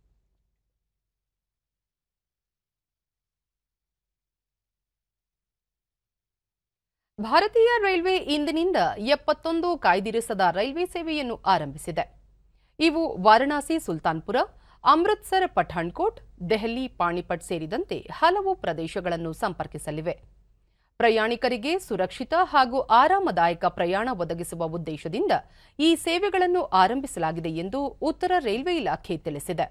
ಭಾರತೀಯ ರೈಲ್ವೆ ಇಂದಿನಿಂದ ಎಪ್ಪತ್ತೊಂದು ಕಾಯ್ದಿರಿಸದ ರೈಲ್ವೆ ಸೇವೆಯನ್ನು ಆರಂಭಿಸಿದೆ ಇವು ವಾರಣಾಸಿ ಸುಲ್ತಾನ್ಪುರ ಅಮೃತ್ಸರ್ ಪಠಾಣ್ಕೋಟ್ ದೆಹಲಿ ಪಾಣಿಪಟ್ ಸೇರಿದಂತೆ ಹಲವು ಪ್ರದೇಶಗಳನ್ನು ಸಂಪರ್ಕಿಸಲಿವೆ ಪ್ರಯಾಣಿಕರಿಗೆ ಸುರಕ್ಷಿತ ಹಾಗೂ ಆರಾಮದಾಯಕ ಪ್ರಯಾಣ ಒದಗಿಸುವ ಉದ್ದೇಶದಿಂದ ಈ ಸೇವೆಗಳನ್ನು ಆರಂಭಿಸಲಾಗಿದೆ ಎಂದು ಉತ್ತರ ರೈಲ್ವೆ ಇಲಾಖೆ ತಿಳಿಸಿದೆ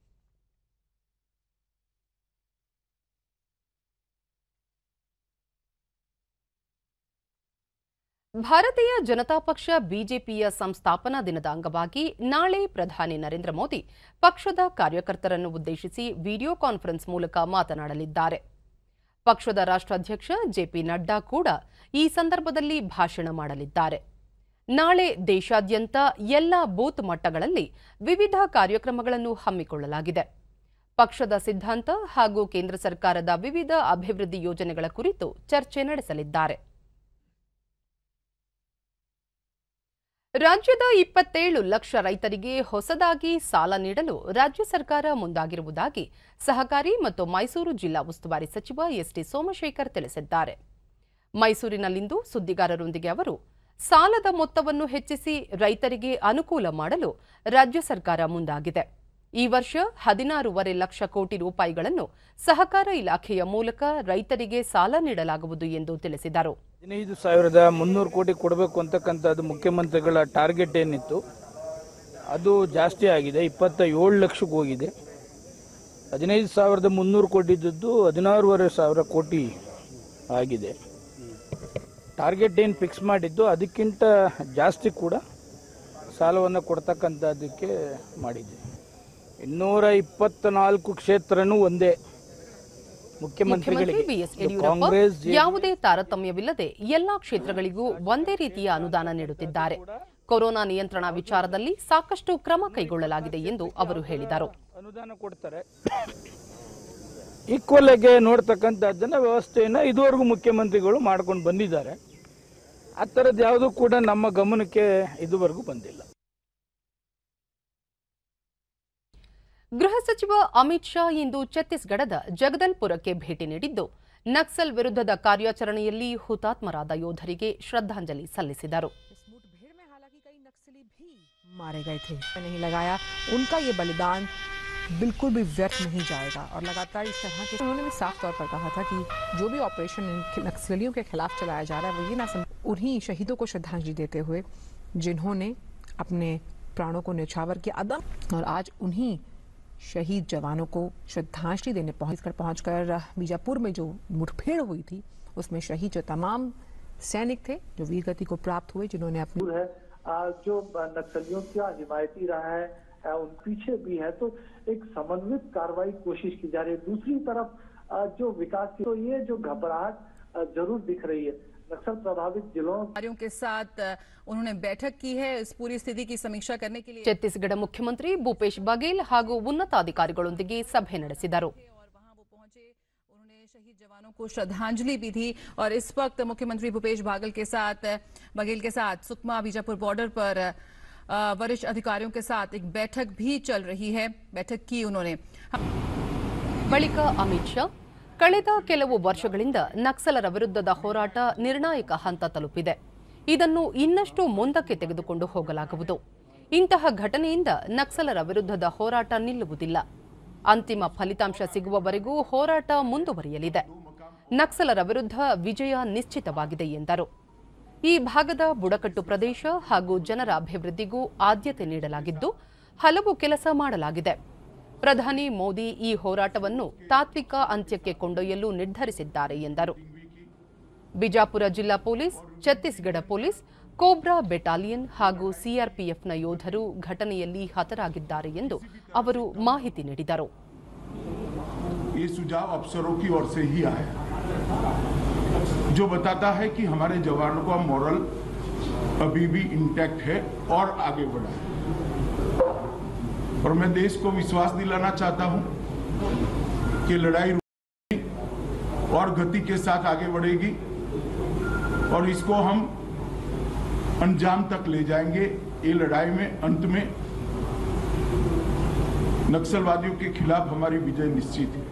ಭಾರತೀಯ ಜನತಾ ಪಕ್ಷ ಬಿಜೆಪಿಯ ಸಂಸ್ಥಾಪನಾ ದಿನದ ಅಂಗವಾಗಿ ನಾಳೆ ಪ್ರಧಾನಿ ನರೇಂದ್ರ ಮೋದಿ ಪಕ್ಷದ ಕಾರ್ಯಕರ್ತರನ್ನು ಉದ್ದೇಶಿಸಿ ವಿಡಿಯೋ ಕಾನ್ಫರೆನ್ಸ್ ಮೂಲಕ ಮಾತನಾಡಲಿದ್ದಾರೆ ಪಕ್ಷದ ರಾಷ್ಟ್ರಾಧ್ಯಕ್ಷ ಜೆಪಿ ನಡ್ಡಾ ಕೂಡ ಈ ಸಂದರ್ಭದಲ್ಲಿ ಭಾಷಣ ಮಾಡಲಿದ್ದಾರೆ ನಾಳೆ ದೇಶಾದ್ಯಂತ ಎಲ್ಲ ಬೂತ್ ಮಟ್ಟಗಳಲ್ಲಿ ವಿವಿಧ ಕಾರ್ಯಕ್ರಮಗಳನ್ನು ಹಮ್ಮಿಕೊಳ್ಳಲಾಗಿದೆ ಪಕ್ಷದ ಸಿದ್ಧಾಂತ ಹಾಗೂ ಕೇಂದ್ರ ಸರ್ಕಾರದ ವಿವಿಧ ಅಭಿವೃದ್ಧಿ ಯೋಜನೆಗಳ ಕುರಿತು ಚರ್ಚೆ ನಡೆಸಲಿದ್ದಾರೆ ರಾಜ್ಯದ ಇಪ್ಪತ್ತೇಳು ಲಕ್ಷ ರೈತರಿಗೆ ಹೊಸದಾಗಿ ಸಾಲ ನೀಡಲು ರಾಜ್ಯ ಸರ್ಕಾರ ಮುಂದಾಗಿರುವುದಾಗಿ ಸಹಕಾರಿ ಮತ್ತು ಮೈಸೂರು ಜಿಲ್ಲಾ ಉಸ್ತುವಾರಿ ಸಚಿವ ಎಸ್ಟಿ ಸೋಮಶೇಖರ್ ತಿಳಿಸಿದ್ದಾರೆ ಮೈಸೂರಿನಲ್ಲಿಂದು ಸುದ್ದಿಗಾರರೊಂದಿಗೆ ಅವರು ಸಾಲದ ಮೊತ್ತವನ್ನು ಹೆಚ್ಚಿಸಿ ರೈತರಿಗೆ ಅನುಕೂಲ ಮಾಡಲು ರಾಜ್ಯ ಸರ್ಕಾರ ಮುಂದಾಗಿದೆ ಈ ವರ್ಷ ಹದಿನಾರೂವರೆ ಲಕ್ಷ ಕೋಟಿ ರೂಪಾಯಿಗಳನ್ನು ಸಹಕಾರ ಇಲಾಖೆಯ ಮೂಲಕ ರೈತರಿಗೆ ಸಾಲ ನೀಡಲಾಗುವುದು ಎಂದು ತಿಳಿಸಿದರು ಹದಿನೈದು ಸಾವಿರದ ಮುನ್ನೂರು ಕೋಟಿ ಕೊಡಬೇಕು ಅಂತಕ್ಕಂಥದ್ದು ಮುಖ್ಯಮಂತ್ರಿಗಳ ಟಾರ್ಗೆಟ್ ಏನಿತ್ತು ಅದು ಜಾಸ್ತಿ ಆಗಿದೆ ಇಪ್ಪತ್ತ ಏಳು ಲಕ್ಷಕ್ಕೆ ಹೋಗಿದೆ ಹದಿನೈದು ಸಾವಿರದ ಮುನ್ನೂರು ಕೋಟಿ ಇದ್ದದ್ದು ಹದಿನಾರೂವರೆ ಸಾವಿರ ಕೋಟಿ ಆಗಿದೆ ಟಾರ್ಗೆಟ್ ಏನು ಫಿಕ್ಸ್ ಮಾಡಿದ್ದು ಅದಕ್ಕಿಂತ ಜಾಸ್ತಿ ಕೂಡ ಸಾಲವನ್ನು ಕೊಡ್ತಕ್ಕಂಥದ್ದಕ್ಕೆ ಮಾಡಿದೆ ಇನ್ನೂರ ಇಪ್ಪತ್ನಾಲ್ಕು ಕ್ಷೇತ್ರನೂ ಒಂದೇ ಮುಖ್ಯಮಂತ್ರಿ ಮುಖ್ಯಮಂತ್ರಿಗಳಿಗೆ ಬಿಎಸ್ ಇದು ಯಡಿಯೂರಪ್ಪ ಕಾಂಗ್ರೆಸ್ ಯಾವುದೇ ತಾರತಮ್ಯವಿಲ್ಲದೆ ಎಲ್ಲಾ ಕ್ಷೇತ್ರಗಳಿಗೂ ಒಂದೇ ರೀತಿಯ ಅನುದಾನ ನೀಡುತ್ತಿದ್ದಾರೆ ಕೊರೋನಾ ನಿಯಂತ್ರಣ ವಿಚಾರದಲ್ಲಿ ಸಾಕಷ್ಟು ಕ್ರಮ ಕೈಗೊಳ್ಳಲಾಗಿದೆ ಎಂದು ಅವರು ಹೇಳಿದರು ಅನುದಾನ ಕೊಡ್ತಾರೆ ಈಕ್ವಲ್ ಆಗಿ ನೋಡ್ತಕ್ಕಂಥದ್ದನ್ನ ವ್ಯವಸ್ಥೆಯನ್ನ ಇದುವರೆಗೂ ಮುಖ್ಯಮಂತ್ರಿಗಳು ಮಾಡ್ಕೊಂಡು ಬಂದಿದ್ದಾರೆ ಆ ಥರದ್ದು ಯಾವುದೂ ಕೂಡ ನಮ್ಮ ಗಮನಕ್ಕೆ ಇದುವರೆಗೂ ಬಂದಿಲ್ಲ ಗೃಹ ಸಚಿವ ಅಮಿತ್ ಶಾ ಇಂದು ಛತ್ತೀಸ್ಗಢದ ಜಗದಲ್ಪುರಕ್ಕೆ ಭೇಟಿ ನೀಡಿದ್ದು ನಕ್ಸಲ್ ವಿರುದ್ಧದ ಕಾರ್ಯಾಚರಣೆಯಲ್ಲಿ ಹುತಾತ್ಮರಾದ ಯೋಧರಿಗೆ ಶ್ರದ್ಧಾಂಜಲಿ ಸಲ್ಲಿಸಿದರು इस मुठभेड़ में हालांकि कई नक्सली भी मारे गए थे नहीं लगाया उनका ये बलिदान बिल्कुल भी व्यर्थ नहीं जाएगा और लगातार इस तरह के उन्होंने भी साफ तौर पर कहा था कि जो भी ऑपरेशन इन नक्सलियों के खिलाफ चलाया जा रहा है वो ये ना सम उन्हीं शहीदों को श्रद्धांजलि देते हुए जिन्होंने अपने प्राणों को न्यौछावर किया अदम और आज उन्हीं शहीद जवानों को श्रद्धांजलि देने पहुंच कर पहुंचकर बीजापुर में जो मुठभेड़ हुई थी उसमें शहीद जो तमाम सैनिक थे जो वीर गति को प्राप्त हुए जिन्होंने अपनी है आ, जो नक्सलियों का हिमायती रहा है आ, उन पीछे भी है तो एक समन्वित कार्रवाई कोशिश की जा रही है दूसरी तरफ आ, जो विकास की तो ये जो घबराहट आ, जरूर दिख रही है नक्सल प्रभावित जिलों अधिकारियों के साथ अ, उन्होंने बैठक की है इस पूरी स्थिति की समीक्षा करने के लिए ಛತ್ತೀಸ್ಗಢ ಮುಖ್ಯಮಂತ್ರಿ ಭೂಪೇಶ್ ಬಘೇಲ್ ಹಾಗೂ ಉನ್ನತಾಧಿಕಾರಿಗಳೊಂದಿಗೆ ಸಭೆ ನಡೆಸಿದರು और वहां वो पहुंचे उन्होंने शहीद जवानों को श्रद्धांजलि भी दी और इस वक्त मुख्यमंत्री भूपेश बागल के साथ बघेल के साथ सुकमा बीजापुर बॉर्डर पर अ, वरिष्ठ अधिकारियों के साथ एक बैठक भी चल रही है बैठक की उन्होंने ಬಳಿಕ ಅಮಿತ್ ಶಾ ಕಳೆದ ಕೆಲವು ವರ್ಷಗಳಿಂದ ನಕ್ಸಲರ ವಿರುದ್ಧದ ಹೋರಾಟ ನಿರ್ಣಾಯಕ ಹಂತ ತಲುಪಿದೆ ಇದನ್ನು ಇನ್ನಷ್ಟು ಮುಂದಕ್ಕೆ ತೆಗೆದುಕೊಂಡು ಹೋಗಲಾಗುವುದು ಇಂತಹ ಘಟನೆಯಿಂದ ನಕ್ಸಲರ ವಿರುದ್ಧದ ಹೋರಾಟ ನಿಲ್ಲುವುದಿಲ್ಲ ಅಂತಿಮ ಫಲಿತಾಂಶ ಸಿಗುವವರೆಗೂ ಹೋರಾಟ ಮುಂದುವರಿಯಲಿದೆ ನಕ್ಸಲರ ವಿರುದ್ಧ ವಿಜಯ ನಿಶ್ಚಿತವಾಗಿದೆ ಎಂದರು ಈ ಭಾಗದ ಬುಡಕಟ್ಟು ಪ್ರದೇಶ ಹಾಗೂ ಜನರ ಅಭಿವೃದ್ಧಿಗೂ ಆದ್ಯತೆ ನೀಡಲಾಗಿದ್ದು ಹಲವು ಕೆಲಸ ಮಾಡಲಾಗಿದೆ ಪ್ರಧಾನಿ ಮೋದಿ ಈ ಹೋರಾಟವನ್ನು ತಾತ್ವಿಕ ಅಂತ್ಯಕ್ಕೆ ಕೊಂಡೊಯ್ಯಲು ನಿರ್ಧರಿಸಿದ್ದಾರೆ ಎಂದರು ಬಿಜಾಪುರ ಜಿಲ್ಲಾ police Chhattisgarh police COBRA battalion ಹಾಗೂ ಸಿಆರ್ಪಿಎಫ್ನ ಯೋಧರು ಘಟನೆಯಲ್ಲಿ ಹತರಾಗಿದ್ದಾರೆ ಎಂದು ಅವರು ಮಾಹಿತಿ ನೀಡಿದರು ये सुझाव अफसरों की ओर से ही आया जो बताता है कि हमारे जवानों का मॉरल अभी भी इंटैक्ट है और आगे बढ़ा है और मैं देश को विश्वास दिलाना चाहता हूं कि लड़ाई रुकेगी और गति के साथ आगे बढ़ेगी और इसको हम अंजाम तक ले जाएंगे ये लड़ाई में अंत में नक्सलवादियों के खिलाफ हमारी विजय निश्चित है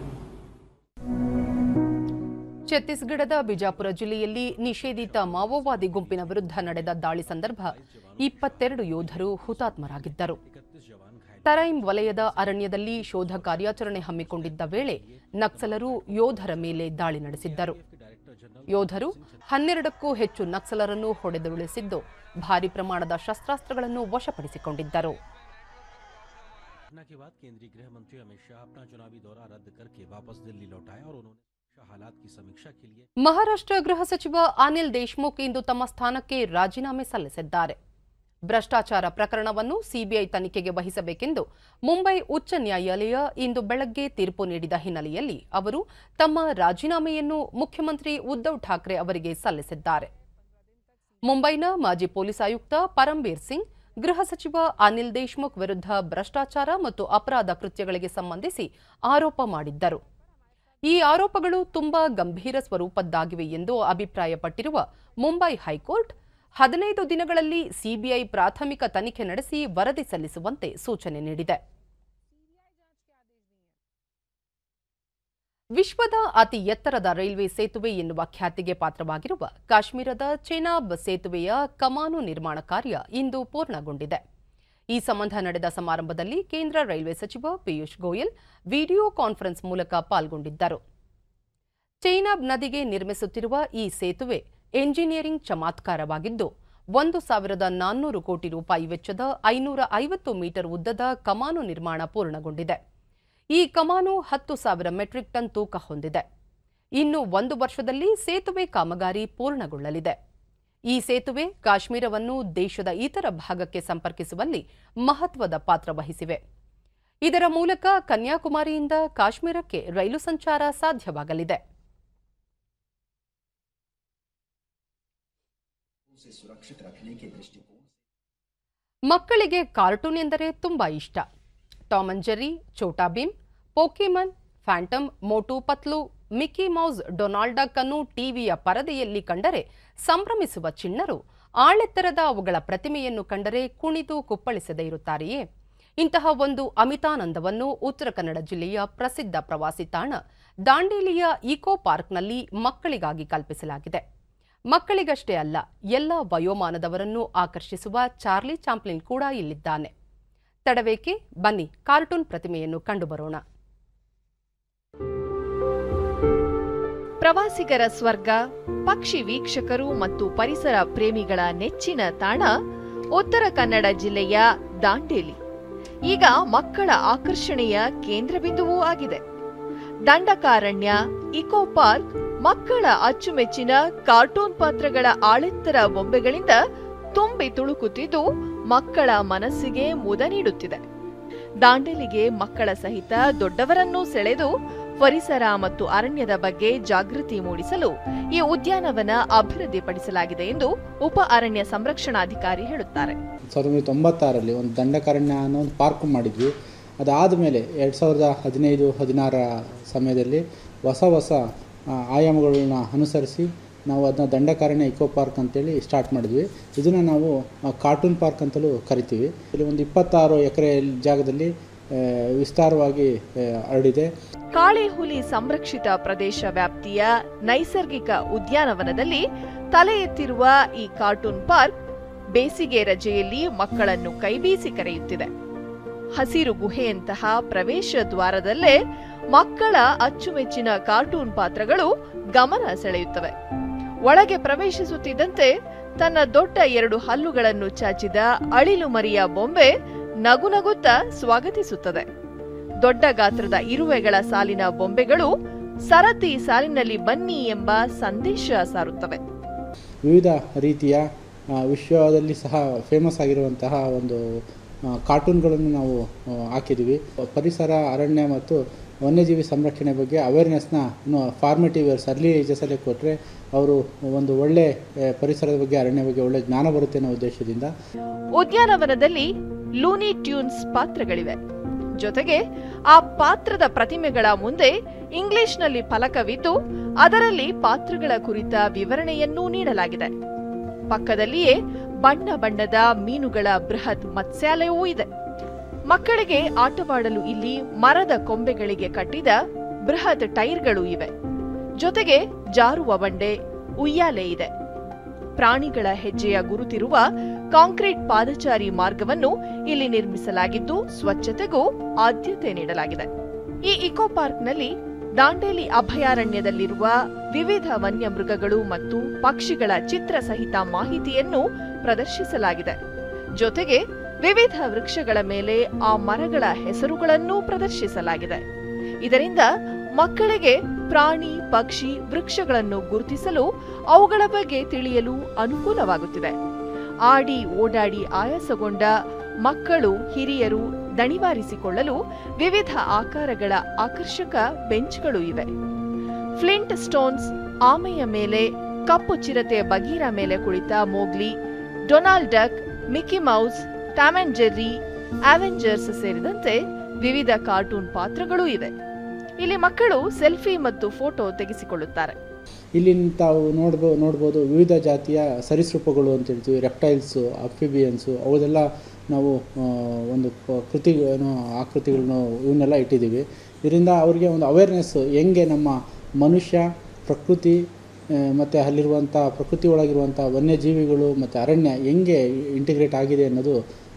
ಛತ್ತೀಸ್ಗಢದ ಬಿಜಾಪುರ ಜಿಲ್ಲೆಯಲ್ಲಿ ನಿಷೇಧಿತ ಮಾವೋವಾದಿ ಗುಂಪಿನ ವಿರುದ್ಧ ನಡೆದ ದಾಳಿ ಸಂದರ್ಭ ಇಪ್ಪತ್ತೆರಡು ಯೋಧರು ಹುತಾತ್ಮರಾಗಿದ್ದರು ತರೈಂ ವಲಯದ ಅರಣ್ಯದಲ್ಲಿ ಶೋಧ ಕಾರ್ಯಾಚರಣೆ ಹಮ್ಮಿಕೊಂಡಿದ್ದ ವೇಳೆ ನಕ್ಸಲರು ಯೋಧರ ಮೇಲೆ ದಾಳಿ ನಡೆಸಿದ್ದರು ಯೋಧರು ಹನ್ನೆರಡಕ್ಕೂ ಹೆಚ್ಚು ನಕ್ಸಲರನ್ನು ಹೊಡೆದುರುಳಿಸಿದ್ದು ಭಾರಿ ಪ್ರಮಾಣದ ಶಸ್ತ್ರಾಸ್ತ್ರಗಳನ್ನು ವಶಪಡಿಸಿಕೊಂಡಿದ್ದರು घटना के बाद केंद्रीय गृह मंत्री अमित शाह अपना चुनावी दौरा रद्द करके वापस दिल्ली लौट आए और उन्होंने सुरक्षा हालात की समीक्षा के लिए ಮಹಾರಾಷ್ಟ್ರ ಗೃಹ ಸಚಿವ ಅನಿಲ್ ದೇಶ್ಮುಖ್ ಇಂದು ತಮ್ಮ ಸ್ಥಾನಕ್ಕೆ ರಾಜೀನಾಮೆ ಸಲ್ಲಿಸಿದ್ದಾರೆ ಭ್ರಷ್ಟಾಚಾರ ಪ್ರಕರಣವನ್ನು ಸಿಬಿಐ ತನಿಖೆಗೆ ವಹಿಸಬೇಕೆಂದು ಮುಂಬೈ ಉಚ್ಚ ನ್ಯಾಯಾಲಯ ಇಂದು ಬೆಳಗ್ಗೆ ತೀರ್ಪು ನೀಡಿದ ಹಿನ್ನೆಲೆಯಲ್ಲಿ ಅವರು ತಮ್ಮ ರಾಜೀನಾಮೆಯನ್ನು ಮುಖ್ಯಮಂತ್ರಿ ಉದ್ದವ್ ಠಾಕ್ರೆ ಅವರಿಗೆ ಸಲ್ಲಿಸಿದ್ದಾರೆ ಮುಂಬೈನ ಮಾಜಿ ಪೊಲೀಸ್ ಆಯುಕ್ತ ಪರಂಬೀರ್ ಸಿಂಗ್ ಗೃಹ ಸಚಿವ ಅನಿಲ್ ದೇಶ್ಮುಖ್ ವಿರುದ್ಧ ಭ್ರಷ್ಟಾಚಾರ ಮತ್ತು ಅಪರಾಧ ಕೃತ್ಯಗಳಿಗೆ ಸಂಬಂಧಿಸಿ ಆರೋಪ ಮಾಡಿದ್ದರು ಈ ಆರೋಪಗಳು ತುಂಬಾ ಗಂಭೀರ ಸ್ವರೂಪದ್ದಾಗಿವೆ ಎಂದು ಅಭಿಪ್ರಾಯಪಟ್ಟಿರುವ ಮುಂಬೈ ಹೈಕೋರ್ಟ್ ಹದಿನೈದು ದಿನಗಳಲ್ಲಿ ಸಿಬಿಐ ಪ್ರಾಥಮಿಕ ತನಿಖೆ ನಡೆಸಿ ವರದಿ ಸಲ್ಲಿಸುವಂತೆ ಸೂಚನೆ ನೀಡಿದೆ ವಿಶ್ವದ ಅತಿ ಎತ್ತರದ ರೈಲ್ವೆ ಸೇತುವೆ ಎನ್ನುವ ಖ್ಯಾತಿಗೆ ಪಾತ್ರವಾಗಿರುವ ಕಾಶ್ಮೀರದ ಚೆನಾಬ್ ಸೇತುವೆಯ ಕಮಾನು ನಿರ್ಮಾಣ ಕಾರ್ಯ ಇಂದು ಪೂರ್ಣಗೊಂಡಿದೆ ಈ ಸಂಬಂಧ ನಡೆದ ಸಮಾರಂಭದಲ್ಲಿ ಕೇಂದ್ರ ರೈಲ್ವೆ ಸಚಿವ ಪಿಯೂಷ್ ಗೋಯಲ್ ವಿಡಿಯೋ ಕಾನ್ಫರೆನ್ಸ್ ಮೂಲಕ ಪಾಲ್ಗೊಂಡಿದ್ದರು ಚೈನಾಬ್ ನದಿಗೆ ನಿರ್ಮಿಸುತ್ತಿರುವ ಈ ಸೇತುವೆ ಎಂಜಿನಿಯರಿಂಗ್ ಚಮತ್ಕಾರವಾಗಿದ್ದು ಒಂದು ಸಾವಿರದ ನಾನ್ನೂರು ಕೋಟಿ ರೂಪಾಯಿ ವೆಚ್ಚದ ಐನೂರ ಐವತ್ತು ಮೀಟರ್ ಉದ್ದದ ಕಮಾನು ನಿರ್ಮಾಣ ಪೂರ್ಣಗೊಂಡಿದೆ ಈ ಕಮಾನು ಹತ್ತು ಸಾವಿರ ಮೆಟ್ರಿಕ್ ಟನ್ ತೂಕ ಹೊಂದಿದೆ ಇನ್ನು ಒಂದು ವರ್ಷದಲ್ಲಿ ಸೇತುವೆ ಕಾಮಗಾರಿ ಪೂರ್ಣಗೊಳ್ಳಲಿದೆ ಈ ಸೇತುವೆ ಕಾಶ್ಮೀರವನ್ನು ದೇಶದ ಇತರ ಭಾಗಕ್ಕೆ ಸಂಪರ್ಕಿಸುವಲ್ಲಿ ಮಹತ್ವದ ಪಾತ್ರ ವಹಿಸಿವೆ ಇದರ ಮೂಲಕ ಕನ್ಯಾಕುಮಾರಿಯಿಂದ ಕಾಶ್ಮೀರಕ್ಕೆ ರೈಲು ಸಂಚಾರ ಸಾಧ್ಯವಾಗಲಿದೆ ಮಕ್ಕಳಿಗೆ ಕಾರ್ಟೂನ್ ಎಂದರೆ ತುಂಬಾ ಇಷ್ಟ Tom and Jerry Chhota Bheem Pokemon Phantom Motu Patlu Mickey Mouse Donald Duck ಅನ್ನು ಟಿವಿಯ ಪರದೆಯಲ್ಲಿ ಕಂಡರೆ ಸಂಭ್ರಮಿಸುವ ಚಿಣ್ಣರು ಆಳೆತ್ತರದ ಅವುಗಳ ಪ್ರತಿಮೆಯನ್ನು ಕಂಡರೆ ಕುಣಿದು ಕುಪ್ಪಳಿಸದೇ ಇರುತ್ತಾರೆಯೇ ಇಂತಹ ಒಂದು ಅಮಿತಾನಂದವನ್ನು ಉತ್ತರ ಕನ್ನಡ ಜಿಲ್ಲೆಯ ಪ್ರಸಿದ್ಧ ಪ್ರವಾಸಿ ತಾಣ ದಾಂಡೇಲಿಯ ಇಕೋ ಪಾರ್ಕ್ನಲ್ಲಿ ಮಕ್ಕಳಿಗಾಗಿ ಕಲ್ಪಿಸಲಾಗಿದೆ ಮಕ್ಕಳಿಗಷ್ಟೇ ಅಲ್ಲ ಎಲ್ಲ ವಯೋಮಾನದವರನ್ನು ಆಕರ್ಷಿಸುವ ಚಾರ್ಲಿ ಚಾಂಪ್ಲಿನ್ ಕೂಡ ಇಲ್ಲಿದ್ದಾನೆ ತಡವೇಕೆ ಬನ್ನಿ ಕಾರ್ಟೂನ್ ಪ್ರತಿಮೆಯನ್ನು ಕಂಡುಬರೋಣ ಪ್ರವಾಸಿಗರ ಸ್ವರ್ಗ ಪಕ್ಷಿ ವೀಕ್ಷಕರು ಮತ್ತು ಪರಿಸರ ಪ್ರೇಮಿಗಳ ನೆಚ್ಚಿನ ತಾಣ ಉತ್ತರ ಕನ್ನಡ ಜಿಲ್ಲೆಯ ದಾಂಡೇಲಿ ಈಗ ಮಕ್ಕಳ ಆಕರ್ಷಣೆಯ ಕೇಂದ್ರಬಿಂದುವೂ ಆಗಿದೆ ದಂಡಕಾರಣ್ಯ ಇಕೋ ಪಾರ್ಕ್ ಮಕ್ಕಳ ಅಚ್ಚುಮೆಚ್ಚಿನ ಕಾರ್ಟೂನ್ ಪಾತ್ರಗಳ ಆಳೆತ್ತರ ಬೊಂಬೆಗಳಿಂದ ತುಂಬಿ ತುಳುಕುತ್ತಿದ್ದು ಮಕ್ಕಳ ಮನಸ್ಸಿಗೆ ಮುದ ನೀಡುತ್ತಿದೆ ದಾಂಡೇಲಿಗೆ ಮಕ್ಕಳ ಸಹಿತ ದೊಡ್ಡವರನ್ನೂ ಸೆಳೆದು ಪರಿಸರ ಮತ್ತು ಅರಣ್ಯದ ಬಗ್ಗೆ ಜಾಗೃತಿ ಮೂಡಿಸಲು ಈ ಉದ್ಯಾನವನ ಅಭಿವೃದ್ಧಿಪಡಿಸಲಾಗಿದೆ ಎಂದು ಉಪ ಅರಣ್ಯ ಸಂರಕ್ಷಣಾಧಿಕಾರಿ ಹೇಳುತ್ತಾರೆ ಸಾವಿರದ ಒಂಬೈನೂರ ತೊಂಬತ್ತಾರರಲ್ಲಿ ಒಂದು ದಂಡಕಾರಣ್ಯ ಅನ್ನೋ ಒಂದು ಪಾರ್ಕ್ ಮಾಡಿದ್ವಿ ಅದಾದ ಮೇಲೆ ಎರಡು ಸಾವಿರದ ಹದಿನೈದು ಹದಿನಾರರ ಸಮಯದಲ್ಲಿ ಹೊಸ ಹೊಸ ಆ, ಆಯಾಮಗಳನ್ನ ಅನುಸರಿಸಿ ನಾವು ಅದನ್ನ ದಂಡಕಾರಣ್ಯ ಇಕೋ ಪಾರ್ಕ್ ಅಂತೇಳಿ ಸ್ಟಾರ್ಟ್ ಮಾಡಿದ್ವಿ ಇದನ್ನು ನಾವು ಆ, ಕಾರ್ಟೂನ್ ಪಾರ್ಕ್ ಅಂತಲೂ ಕರಿತೀವಿ ಇಲ್ಲಿ ಒಂದು ಇಪ್ಪತ್ತಾರು ಎಕರೆ ಜಾಗದಲ್ಲಿ ಆ, ವಿಸ್ತಾರವಾಗಿ ಆ, ಹರಡಿದೆ ಕಾಳೆ ಹುಲಿ ಸಂರಕ್ಷಿತ ಪ್ರದೇಶ ವ್ಯಾಪ್ತಿಯ ನೈಸರ್ಗಿಕ ಉದ್ಯಾನವನದಲ್ಲಿ ತಲೆ ಎತ್ತಿರುವ ಈ ಕಾರ್ಟೂನ್ ಪಾರ್ಕ್ ಬೇಸಿಗೆ ರಜೆಯಲ್ಲಿ ಮಕ್ಕಳನ್ನು ಕೈಬೀಸಿ ಕರೆಯುತ್ತಿದೆ ಹಸಿರು ಗುಹೆಯಂತಹ ಪ್ರವೇಶ ದ್ವಾರದಲ್ಲೇ ಮಕ್ಕಳ ಅಚ್ಚುಮೆಚ್ಚಿನ ಕಾರ್ಟೂನ್ ಪಾತ್ರಗಳು ಗಮನ ಸೆಳೆಯುತ್ತವೆ ಒಳಗೆ ಪ್ರವೇಶಿಸುತ್ತಿದ್ದಂತೆ ತನ್ನ ದೊಡ್ಡ ಎರಡು ಹಲ್ಲುಗಳನ್ನು ಚಾಚಿದ ಅಳಿಲು ಮರಿಯ ಬೊಂಬೆ ನಗು ನಗುತ್ತಾ ಸ್ವಾಗತಿಸುತ್ತದೆ ದೊಡ್ಡ ಗಾತ್ರದ ಇರುವೆಗಳ ಸಾಲಿನ ಬೊಂಬೆಗಳು ಸರತಿ ಸಾಲಿನಲ್ಲಿ ಬನ್ನಿ ಎಂಬ ಸಂದೇಶ ಸಾರುತ್ತವೆ ವಿವಿಧ ರೀತಿಯ ಆ, ವಿಶ್ವದಲ್ಲಿ ಸಹ ಫೇಮಸ್ ಆಗಿರುವಂತಹ ಒಂದು ಆ, ಕಾರ್ಟೂನ್ಗಳನ್ನು ನಾವು ಆ, ಹಾಕಿದ್ದೀವಿ ಪರಿಸರ ಅರಣ್ಯ ಮತ್ತು ವನ್ಯಜೀವಿ ಸಂರಕ್ಷಣೆ ಬಗ್ಗೆ ಅವೇರ್ನೆಸ್ನ ಇನ್ನು ಫಾರ್ಮೇಟಿವ್ ಇಯರ್ಸ್ ಅರ್ಲಿ ಏಜಸಲ್ಲೇ ಕೊಟ್ಟರೆ ಅವರು ಒಂದು ಒಳ್ಳೆ ಆ, ಪರಿಸರದ ಬಗ್ಗೆ ಅರಣ್ಯ ಬಗ್ಗೆ ಒಳ್ಳೆ ಜ್ಞಾನ ಬರುತ್ತೆ ಅನ್ನೋ ಉದ್ದೇಶದಿಂದ ಉದ್ಯಾನವನದಲ್ಲಿ ಲೂನಿ ಟ್ಯೂನ್ಸ್ ಪಾತ್ರಗಳಿವೆ ಜೊತೆಗೆ ಆ ಪಾತ್ರದ ಪ್ರತಿಮೆಗಳ ಮುಂದೆ ಇಂಗ್ಲಿಷ್ನಲ್ಲಿ ಫಲಕವಿದ್ದು ಅದರಲ್ಲಿ ಪಾತ್ರಗಳ ಕುರಿತ ವಿವರಣೆಯನ್ನೂ ನೀಡಲಾಗಿದೆ ಪಕ್ಕದಲ್ಲಿಯೇ ಬಣ್ಣ ಬಣ್ಣದ ಮೀನುಗಳ ಬೃಹತ್ ಮತ್ಸ್ಯಾಲಯವೂ ಇದೆ ಮಕ್ಕಳಿಗೆ ಆಟವಾಡಲು ಇಲ್ಲಿ ಮರದ ಕೊಂಬೆಗಳಿಗೆ ಕಟ್ಟಿದ ಬೃಹತ್ ಟೈರ್ಗಳು ಇವೆ ಜೊತೆಗೆ ಜಾರುವ ಬಂಡೆ ಉಯ್ಯಾಲೆ ಇದೆ ಪ್ರಾಣಿಗಳ ಹೆಜ್ಜೆಯ ಗುರುತಿರುವ ಕಾಂಕ್ರೀಟ್ ಪಾದಚಾರಿ ಮಾರ್ಗವನ್ನು ಇಲ್ಲಿ ನಿರ್ಮಿಸಲಾಗಿದ್ದು ಸ್ವಚ್ಛತೆಗೂ ಆದ್ಯತೆ ನೀಡಲಾಗಿದೆ ಈ ಇಕೋ ಪಾರ್ಕ್ನಲ್ಲಿ ದಾಂಡೇಲಿ ಅಭಯಾರಣ್ಯದಲ್ಲಿರುವ ವಿವಿಧ ವನ್ಯಮೃಗಗಳು ಮತ್ತು ಪಕ್ಷಿಗಳ ಚಿತ್ರ ಸಹಿತ ಮಾಹಿತಿಯನ್ನು ಪ್ರದರ್ಶಿಸಲಾಗಿದೆ ಜೊತೆಗೆ ವಿವಿಧ ವೃಕ್ಷಗಳ ಮೇಲೆ ಆ ಮರಗಳ ಹೆಸರುಗಳನ್ನೂ ಪ್ರದರ್ಶಿಸಲಾಗಿದೆ ಇದರಿಂದ ಮಕ್ಕಳಿಗೆ ಪ್ರಾಣಿ ಪಕ್ಷಿ ವೃಕ್ಷಗಳನ್ನು ಗುರುತಿಸಲು ಅವುಗಳ ಬಗ್ಗೆ ತಿಳಿಯಲು ಅನುಕೂಲವಾಗುತ್ತಿದೆ ಆಡಿ ಓಡಾಡಿ ಆಯಾಸಗೊಂಡ ಮಕ್ಕಳು ಹಿರಿಯರು ದಣಿವಾರಿಸಿಕೊಳ್ಳಲು ವಿವಿಧ ಆಕಾರಗಳ ಆಕರ್ಷಕ ಬೆಂಚ್ಗಳು ಇವೆ ಫ್ಲಿಂಟ್ ಸ್ಟೋನ್ಸ್ ಆಮೆಯ ಮೇಲೆ ಕಪ್ಪು ಚಿರತೆ ಬಗೀರ ಮೇಲೆ ಕುಳಿತ Mowgli Donald Duck Mickey Mouse Tom and Jerry Avengers ಸೇರಿದಂತೆ ವಿವಿಧ ಕಾರ್ಟೂನ್ ಪಾತ್ರಗಳೂ ಇವೆ ಇಲ್ಲಿ ಮಕ್ಕಳು ಸೆಲ್ಫಿ ಮತ್ತು ಫೋಟೋ ತೆಗೆಸಿಕೊಳ್ಳುತ್ತಾರೆ ಇಲ್ಲಿ ತಾವು ನೋಡ್ಬೋ ನೋಡ್ಬೋದು ವಿವಿಧ ಜಾತಿಯ ಸರೀಸೃಪಗಳು ಅಂತ ಹೇಳ್ತೀವಿ ರೆಪ್ಟೈಲ್ಸು ಅಫಿಬಿಯನ್ಸು ಅವುದೆಲ್ಲ ನಾವು ಆ, ಒಂದು ಪ- ಕೃತಿ ಏನು ಆಕೃತಿಗಳನ್ನು ಇವನ್ನೆಲ್ಲ ಇಟ್ಟಿದ್ದೀವಿ ಇದರಿಂದ ಅವರಿಗೆ ಒಂದು ಅವೇರ್ನೆಸ್ಸು ಹೆಂಗೆ ನಮ್ಮ ಮನುಷ್ಯ ಪ್ರಕೃತಿ ಮತ್ತು ಅಲ್ಲಿರುವಂಥ ಪ್ರಕೃತಿ ಒಳಗಿರುವಂಥ ವನ್ಯಜೀವಿಗಳು ಮತ್ತು ಅರಣ್ಯ ಹೆಂಗೆ ಇಂಟಿಗ್ರೇಟ್ ಆಗಿದೆ ಅನ್ನೋದು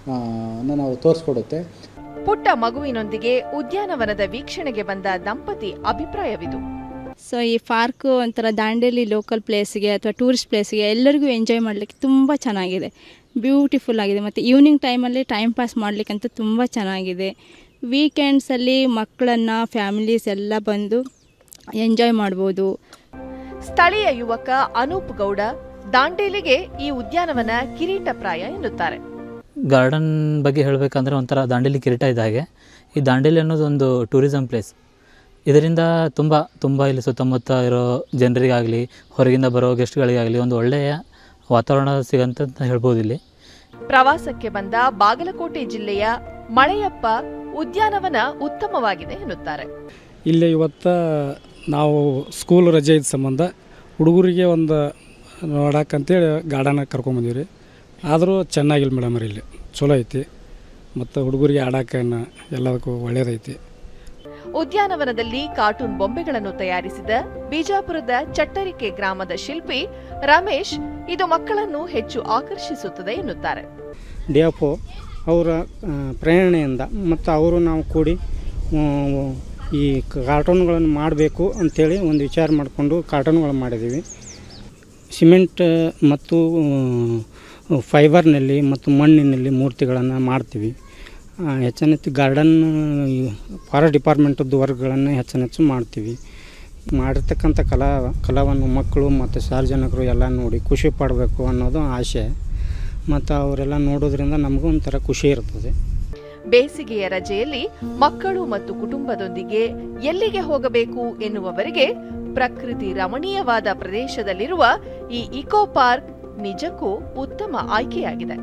ಆ, ನ ನಾವು ತೋರಿಸ್ಕೊಡುತ್ತೆ ಪುಟ್ಟ ಮಗುವಿನೊಂದಿಗೆ ಉದ್ಯಾನವನದ ವೀಕ್ಷಣೆಗೆ ಬಂದ ದಂಪತಿ ಅಭಿಪ್ರಾಯವಿದು ಸೊ ಈ ಪಾರ್ಕು ಒಂಥರ ದಾಂಡೇಲಿ ಲೋಕಲ್ ಪ್ಲೇಸ್ಗೆ ಅಥವಾ ಟೂರಿಸ್ಟ್ ಪ್ಲೇಸ್ಗೆ ಎಲ್ಲರಿಗೂ ಎಂಜಾಯ್ ಮಾಡಲಿಕ್ಕೆ ತುಂಬ ಚೆನ್ನಾಗಿದೆ ಬ್ಯೂಟಿಫುಲ್ ಆಗಿದೆ ಮತ್ತು ಈವ್ನಿಂಗ್ ಟೈಮಲ್ಲಿ ಟೈಮ್ ಪಾಸ್ ಮಾಡಲಿಕ್ಕಂತೂ ತುಂಬ ಚೆನ್ನಾಗಿದೆ ವೀಕೆಂಡ್ಸಲ್ಲಿ ಮಕ್ಕಳನ್ನು ಫ್ಯಾಮಿಲೀಸ್ ಎಲ್ಲ ಬಂದು ಎಂಜಾಯ್ ಮಾಡ್ಬೋದು ಸ್ಥಳೀಯ ಯುವಕ ಅನೂಪ್ ಗೌಡ ದಾಂಡೇಲಿಗೆ ಈ ಉದ್ಯಾನವನ ಕಿರೀಟಪ್ರಾಯ ಎನ್ನುತ್ತಾರೆ ಗಾರ್ಡನ್ ಬಗ್ಗೆ ಹೇಳಬೇಕಂದ್ರೆ ಒಂಥರ ದಾಂಡೇಲಿ ಕಿರೀಟ ಇದ್ದ ಹಾಗೆ ಈ ದಾಂಡೇಲಿ ಅನ್ನೋದು ಒಂದು ಟೂರಿಸಮ್ ಪ್ಲೇಸ್ ಇದರಿಂದ ತುಂಬ ತುಂಬ ಇಲ್ಲಿ ಸುತ್ತಮುತ್ತ ಇರೋ ಜನರಿಗಾಗಲಿ ಹೊರಗಿಂದ ಬರೋ ಗೆಸ್ಟ್ಗಳಿಗಾಗಲಿ ಒಂದು ಒಳ್ಳೆಯ ವಾತಾವರಣ ಸಿಗಂತ ಹೇಳ್ಬೋದು ಇಲ್ಲಿ ಪ್ರವಾಸಕ್ಕೆ ಬಂದ ಬಾಗಲಕೋಟೆ ಜಿಲ್ಲೆಯ ಮಳೆಯಪ್ಪ ಉದ್ಯಾನವನ ಉತ್ತಮವಾಗಿದೆ ಎನ್ನುತ್ತಾರೆ ಇಲ್ಲಿ ಇವತ್ತು ನಾವು ಸ್ಕೂಲ್ ರಜೆ ಇದ್ದ ಸಂಬಂಧ ಹುಡುಗರಿಗೆ ಒಂದು ನೋಡಕ್ಕಂತೇಳಿ ಗಾರ್ಡನ್ ಕರ್ಕೊಂಬಂದೀವಿ ರೀ ಆದರೂ ಚೆನ್ನಾಗಿಲ್ಲ ಮೇಡಮ್ ರೀ ಇಲ್ಲಿ ಚಲೋ ಐತಿ ಮತ್ತು ಹುಡುಗರಿಗೆ ಆಡಕ್ಕೆ ಎಲ್ಲದಕ್ಕೂ ಒಳ್ಳೇದೈತಿ ಉದ್ಯಾನವನದಲ್ಲಿ ಕಾರ್ಟೂನ್ ಬೊಂಬೆಗಳನ್ನು ತಯಾರಿಸಿದ ಬಿಜಾಪುರದ ಚಟ್ಟರಿಕೆ ಗ್ರಾಮದ ಶಿಲ್ಪಿ ರಮೇಶ್ ಇದು ಮಕ್ಕಳನ್ನು ಹೆಚ್ಚು ಆಕರ್ಷಿಸುತ್ತದೆ ಎನ್ನುತ್ತಾರೆ ಡಿ ಎಫ್ ಒ ಅವರ ಆ, ಪ್ರೇರಣೆಯಿಂದ ಮತ್ತು ಅವರು ನಾವು ಕೂಡಿ ಆ, ಈ ಕಾರ್ಟೂನ್ಗಳನ್ನು ಮಾಡಬೇಕು ಅಂಥೇಳಿ ಒಂದು ವಿಚಾರ ಮಾಡಿಕೊಂಡು ಕಾರ್ಟೂನ್ಗಳು ಮಾಡಿದ್ದೀವಿ ಸಿಮೆಂಟ್ ಮತ್ತು ಆ, ಫೈಬರ್ನಲ್ಲಿ ಮತ್ತು ಮಣ್ಣಿನಲ್ಲಿ ಮೂರ್ತಿಗಳನ್ನು ಮಾಡ್ತೀವಿ ಆ, ಹೆಚ್ಚೆಚ್ಚು ಗಾರ್ಡನ್ ಫಾರೆಸ್ಟ್ ಡಿಪಾರ್ಟ್ಮೆಂಟದ್ದು ವರ್ಕ್ಗಳನ್ನು ಹೆಚ್ಚೆಚ್ಚು ಮಾಡ್ತೀವಿ ಮಾಡಿರ್ತಕ್ಕಂಥ ಕಲಾ ಕಲಾವನ್ನು ಮಕ್ಕಳು ಮತ್ತು ಸಾರ್ವಜನಿಕರು ಎಲ್ಲ ನೋಡಿ ಖುಷಿ ಪಡಬೇಕು ಅನ್ನೋದು ಆಸೆ ಮತ್ತು ಅವರೆಲ್ಲ ನೋಡೋದ್ರಿಂದ ನಮಗೂ ಒಂಥರ ಖುಷಿ ಇರ್ತದೆ ಬೇಸಿಗೆಯ ರಜೆಯಲ್ಲಿ ಮಕ್ಕಳು ಮತ್ತು ಕುಟುಂಬದೊಂದಿಗೆ ಎಲ್ಲಿಗೆ ಹೋಗಬೇಕು ಎನ್ನುವವರಿಗೆ ಪ್ರಕೃತಿ ರಮಣೀಯವಾದ ಪ್ರದೇಶದಲ್ಲಿರುವ ಈ ಇಕೋ ಪಾರ್ಕ್ ನಿಜಕ್ಕೂ ಉತ್ತಮ ಆಯ್ಕೆಯಾಗಿದೆ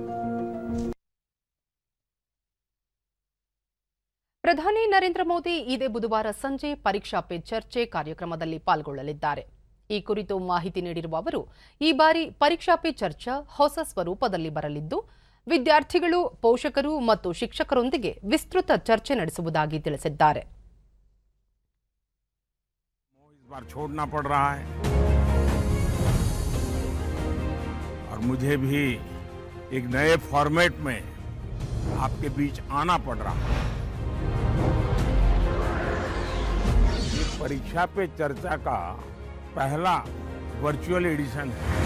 ಪ್ರಧಾನಿ ನರೇಂದ್ರ ಮೋದಿ ಇದೇ ಬುಧವಾರ ಸಂಜೆ ಪರೀಕ್ಷಾ ಪೇ ಚರ್ಚೆ ಕಾರ್ಯಕ್ರಮದಲ್ಲಿ ಪಾಲ್ಗೊಳ್ಳಲಿದ್ದಾರೆ ಈ ಕುರಿತು ಮಾಹಿತಿ ನೀಡಿರುವ ಅವರು ಈ ಬಾರಿ ಪರೀಕ್ಷಾ ಪೇ ಚರ್ಚಾ ಹೊಸ ಸ್ವರೂಪದಲ್ಲಿ ಬರಲಿದ್ದು ವಿದ್ಯಾರ್ಥಿಗಳು ಪೋಷಕರು ಮತ್ತು ಶಿಕ್ಷಕರೊಂದಿಗೆ ವಿಸ್ತೃತ ಚರ್ಚೆ ನಡೆಸುವುದಾಗಿ ತಿಳಿಸಿದ್ದಾರೆ इस बार छोड़ना पड़ रहा है और मुझे भी एक नए फॉर्मेट में आपके बीच आना पड़ रहा है ये परीक्षा पे चर्चा का पहला वर्चुअल एडिशन है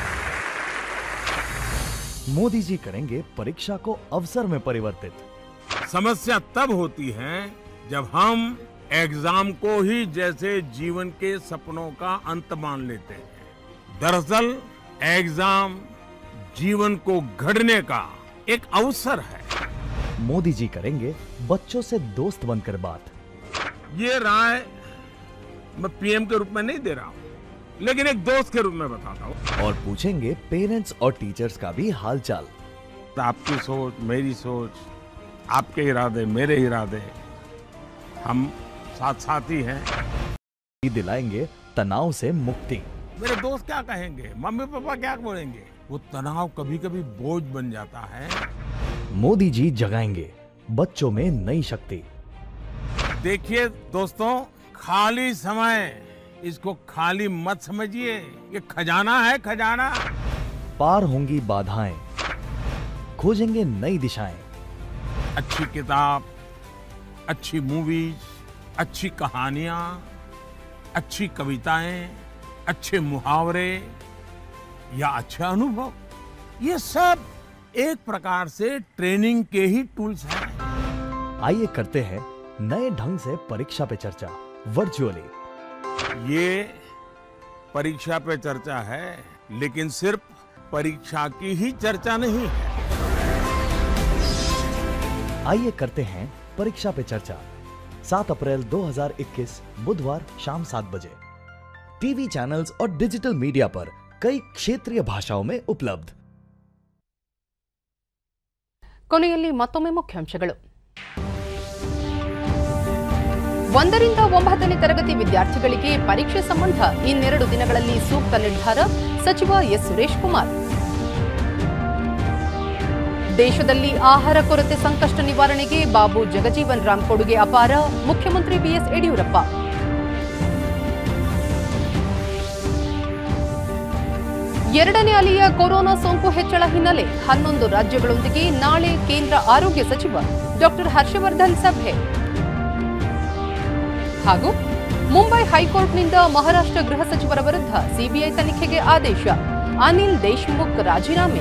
मोदी जी करेंगे परीक्षा को अवसर में परिवर्तित समस्या तब होती है जब हम एग्जाम को ही जैसे जीवन के सपनों का अंत मान लेते हैं दरअसल एग्जाम जीवन को घड़ने का एक अवसर है मोदी जी करेंगे बच्चों से दोस्त बनकर बात ये राय मैं पीएम के रूप में नहीं दे रहा हूं लेकिन एक दोस्त के रूप में बताता हूं और पूछेंगे पेरेंट्स और टीचर्स का भी हालचाल आपकी सोच मेरी सोच आपके इरादे मेरे इरादे हम साथ साथी हैं दिलाएंगे तनाव से मुक्ति मेरे दोस्त क्या कहेंगे मम्मी पापा क्या बोलेंगे वो तनाव कभी कभी बोझ बन जाता है मोदी जी जगाएंगे बच्चों में नई शक्ति देखिए दोस्तों खाली समय इसको खाली मत समझिए ये खजाना है खजाना पार होंगी बाधाएं खोजेंगे नई दिशाएं अच्छी किताब अच्छी मूवीज अच्छी कहानियां अच्छी कविताएं अच्छे मुहावरे या अच्छे अनुभव ये सब एक प्रकार से ट्रेनिंग के ही टूल्स हैं आइए करते हैं नए ढंग से परीक्षा पे चर्चा वर्चुअली ये परीक्षा पे चर्चा है लेकिन सिर्फ परीक्षा की ही चर्चा नहीं है आइए करते हैं परीक्षा पे चर्चा 7 अप्रैल 2021 बुधवार शाम सात बजे टीवी चैनल्स और डिजिटल मीडिया पर कई क्षेत्रीय भाषाओं में उपलब्ध ಕೊನೆಯಲ್ಲಿ ಮತ್ತೊಮ್ಮೆ ಮುಖ್ಯಾಂಶಗಳು ಒಂದರಿಂದ ಒಂಬತ್ತನೇ ತರಗತಿ ವಿದ್ಯಾರ್ಥಿಗಳಿಗೆ ಪರೀಕ್ಷೆ ಸಂಬಂಧ ಇನ್ನೆರಡು ದಿನಗಳಲ್ಲಿ ಸೂಕ್ತ ನಿರ್ಧಾರ ಸಚಿವ ಎಸ್ ಸುರೇಶ್ ಕುಮಾರ್ ದೇಶದಲ್ಲಿ ಆಹಾರ ಕೊರತೆ ಸಂಕಷ್ಟ ನಿವಾರಣೆಗೆ ಬಾಬು ಜಗಜೀವನ್ ರಾಮ್ ಕೊಡುಗೆ ಅಪಾರ ಮುಖ್ಯಮಂತ್ರಿ ಬಿಎಸ್ ಯಡಿಯೂರಪ್ಪ ಎರಡನೇ ಅಲೆಯ ಕೊರೋನಾ ಸೋಂಕು ಹೆಚ್ಚಳ ಹಿನ್ನೆಲೆ ಹನ್ನೊಂದು ರಾಜ್ಯಗಳೊಂದಿಗೆ ನಾಳೆ ಕೇಂದ್ರ ಆರೋಗ್ಯ ಸಚಿವ ಡಾಕ್ಟರ್ ಹರ್ಷವರ್ಧನ್ ಸಭೆ ಹಾಗೂ ಮುಂಬೈ ಹೈಕೋರ್ಟ್ನಿಂದ ಮಹಾರಾಷ್ಟ್ರ ಗೃಹ ಸಚಿವರ ವಿರುದ್ಧ ಸಿಬಿಐ ತನಿಖೆಗೆ ಆದೇಶ ಅನಿಲ್ ದೇಶ್ಮುಖ್ ರಾಜೀನಾಮೆ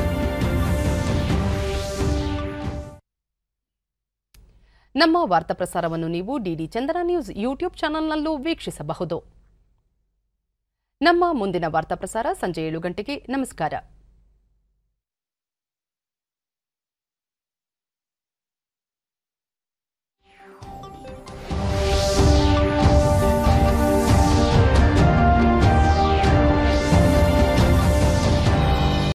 ನಮ್ಮ ವಾರ್ತಾ ಪ್ರಸಾರವನ್ನು ನೀವು ಡಿಡಿ ಚಂದನ ನ್ಯೂಸ್ ಯೂಟ್ಯೂಬ್ ಚಾನೆಲ್ನಲ್ಲೂ ವೀಕ್ಷಿಸಬಹುದು ನಮ್ಮ ಮುಂದಿನ ವಾರ್ತಾ ಪ್ರಸಾರ ಸಂಜೆ ಏಳು ಗಂಟೆಗೆ ನಮಸ್ಕಾರ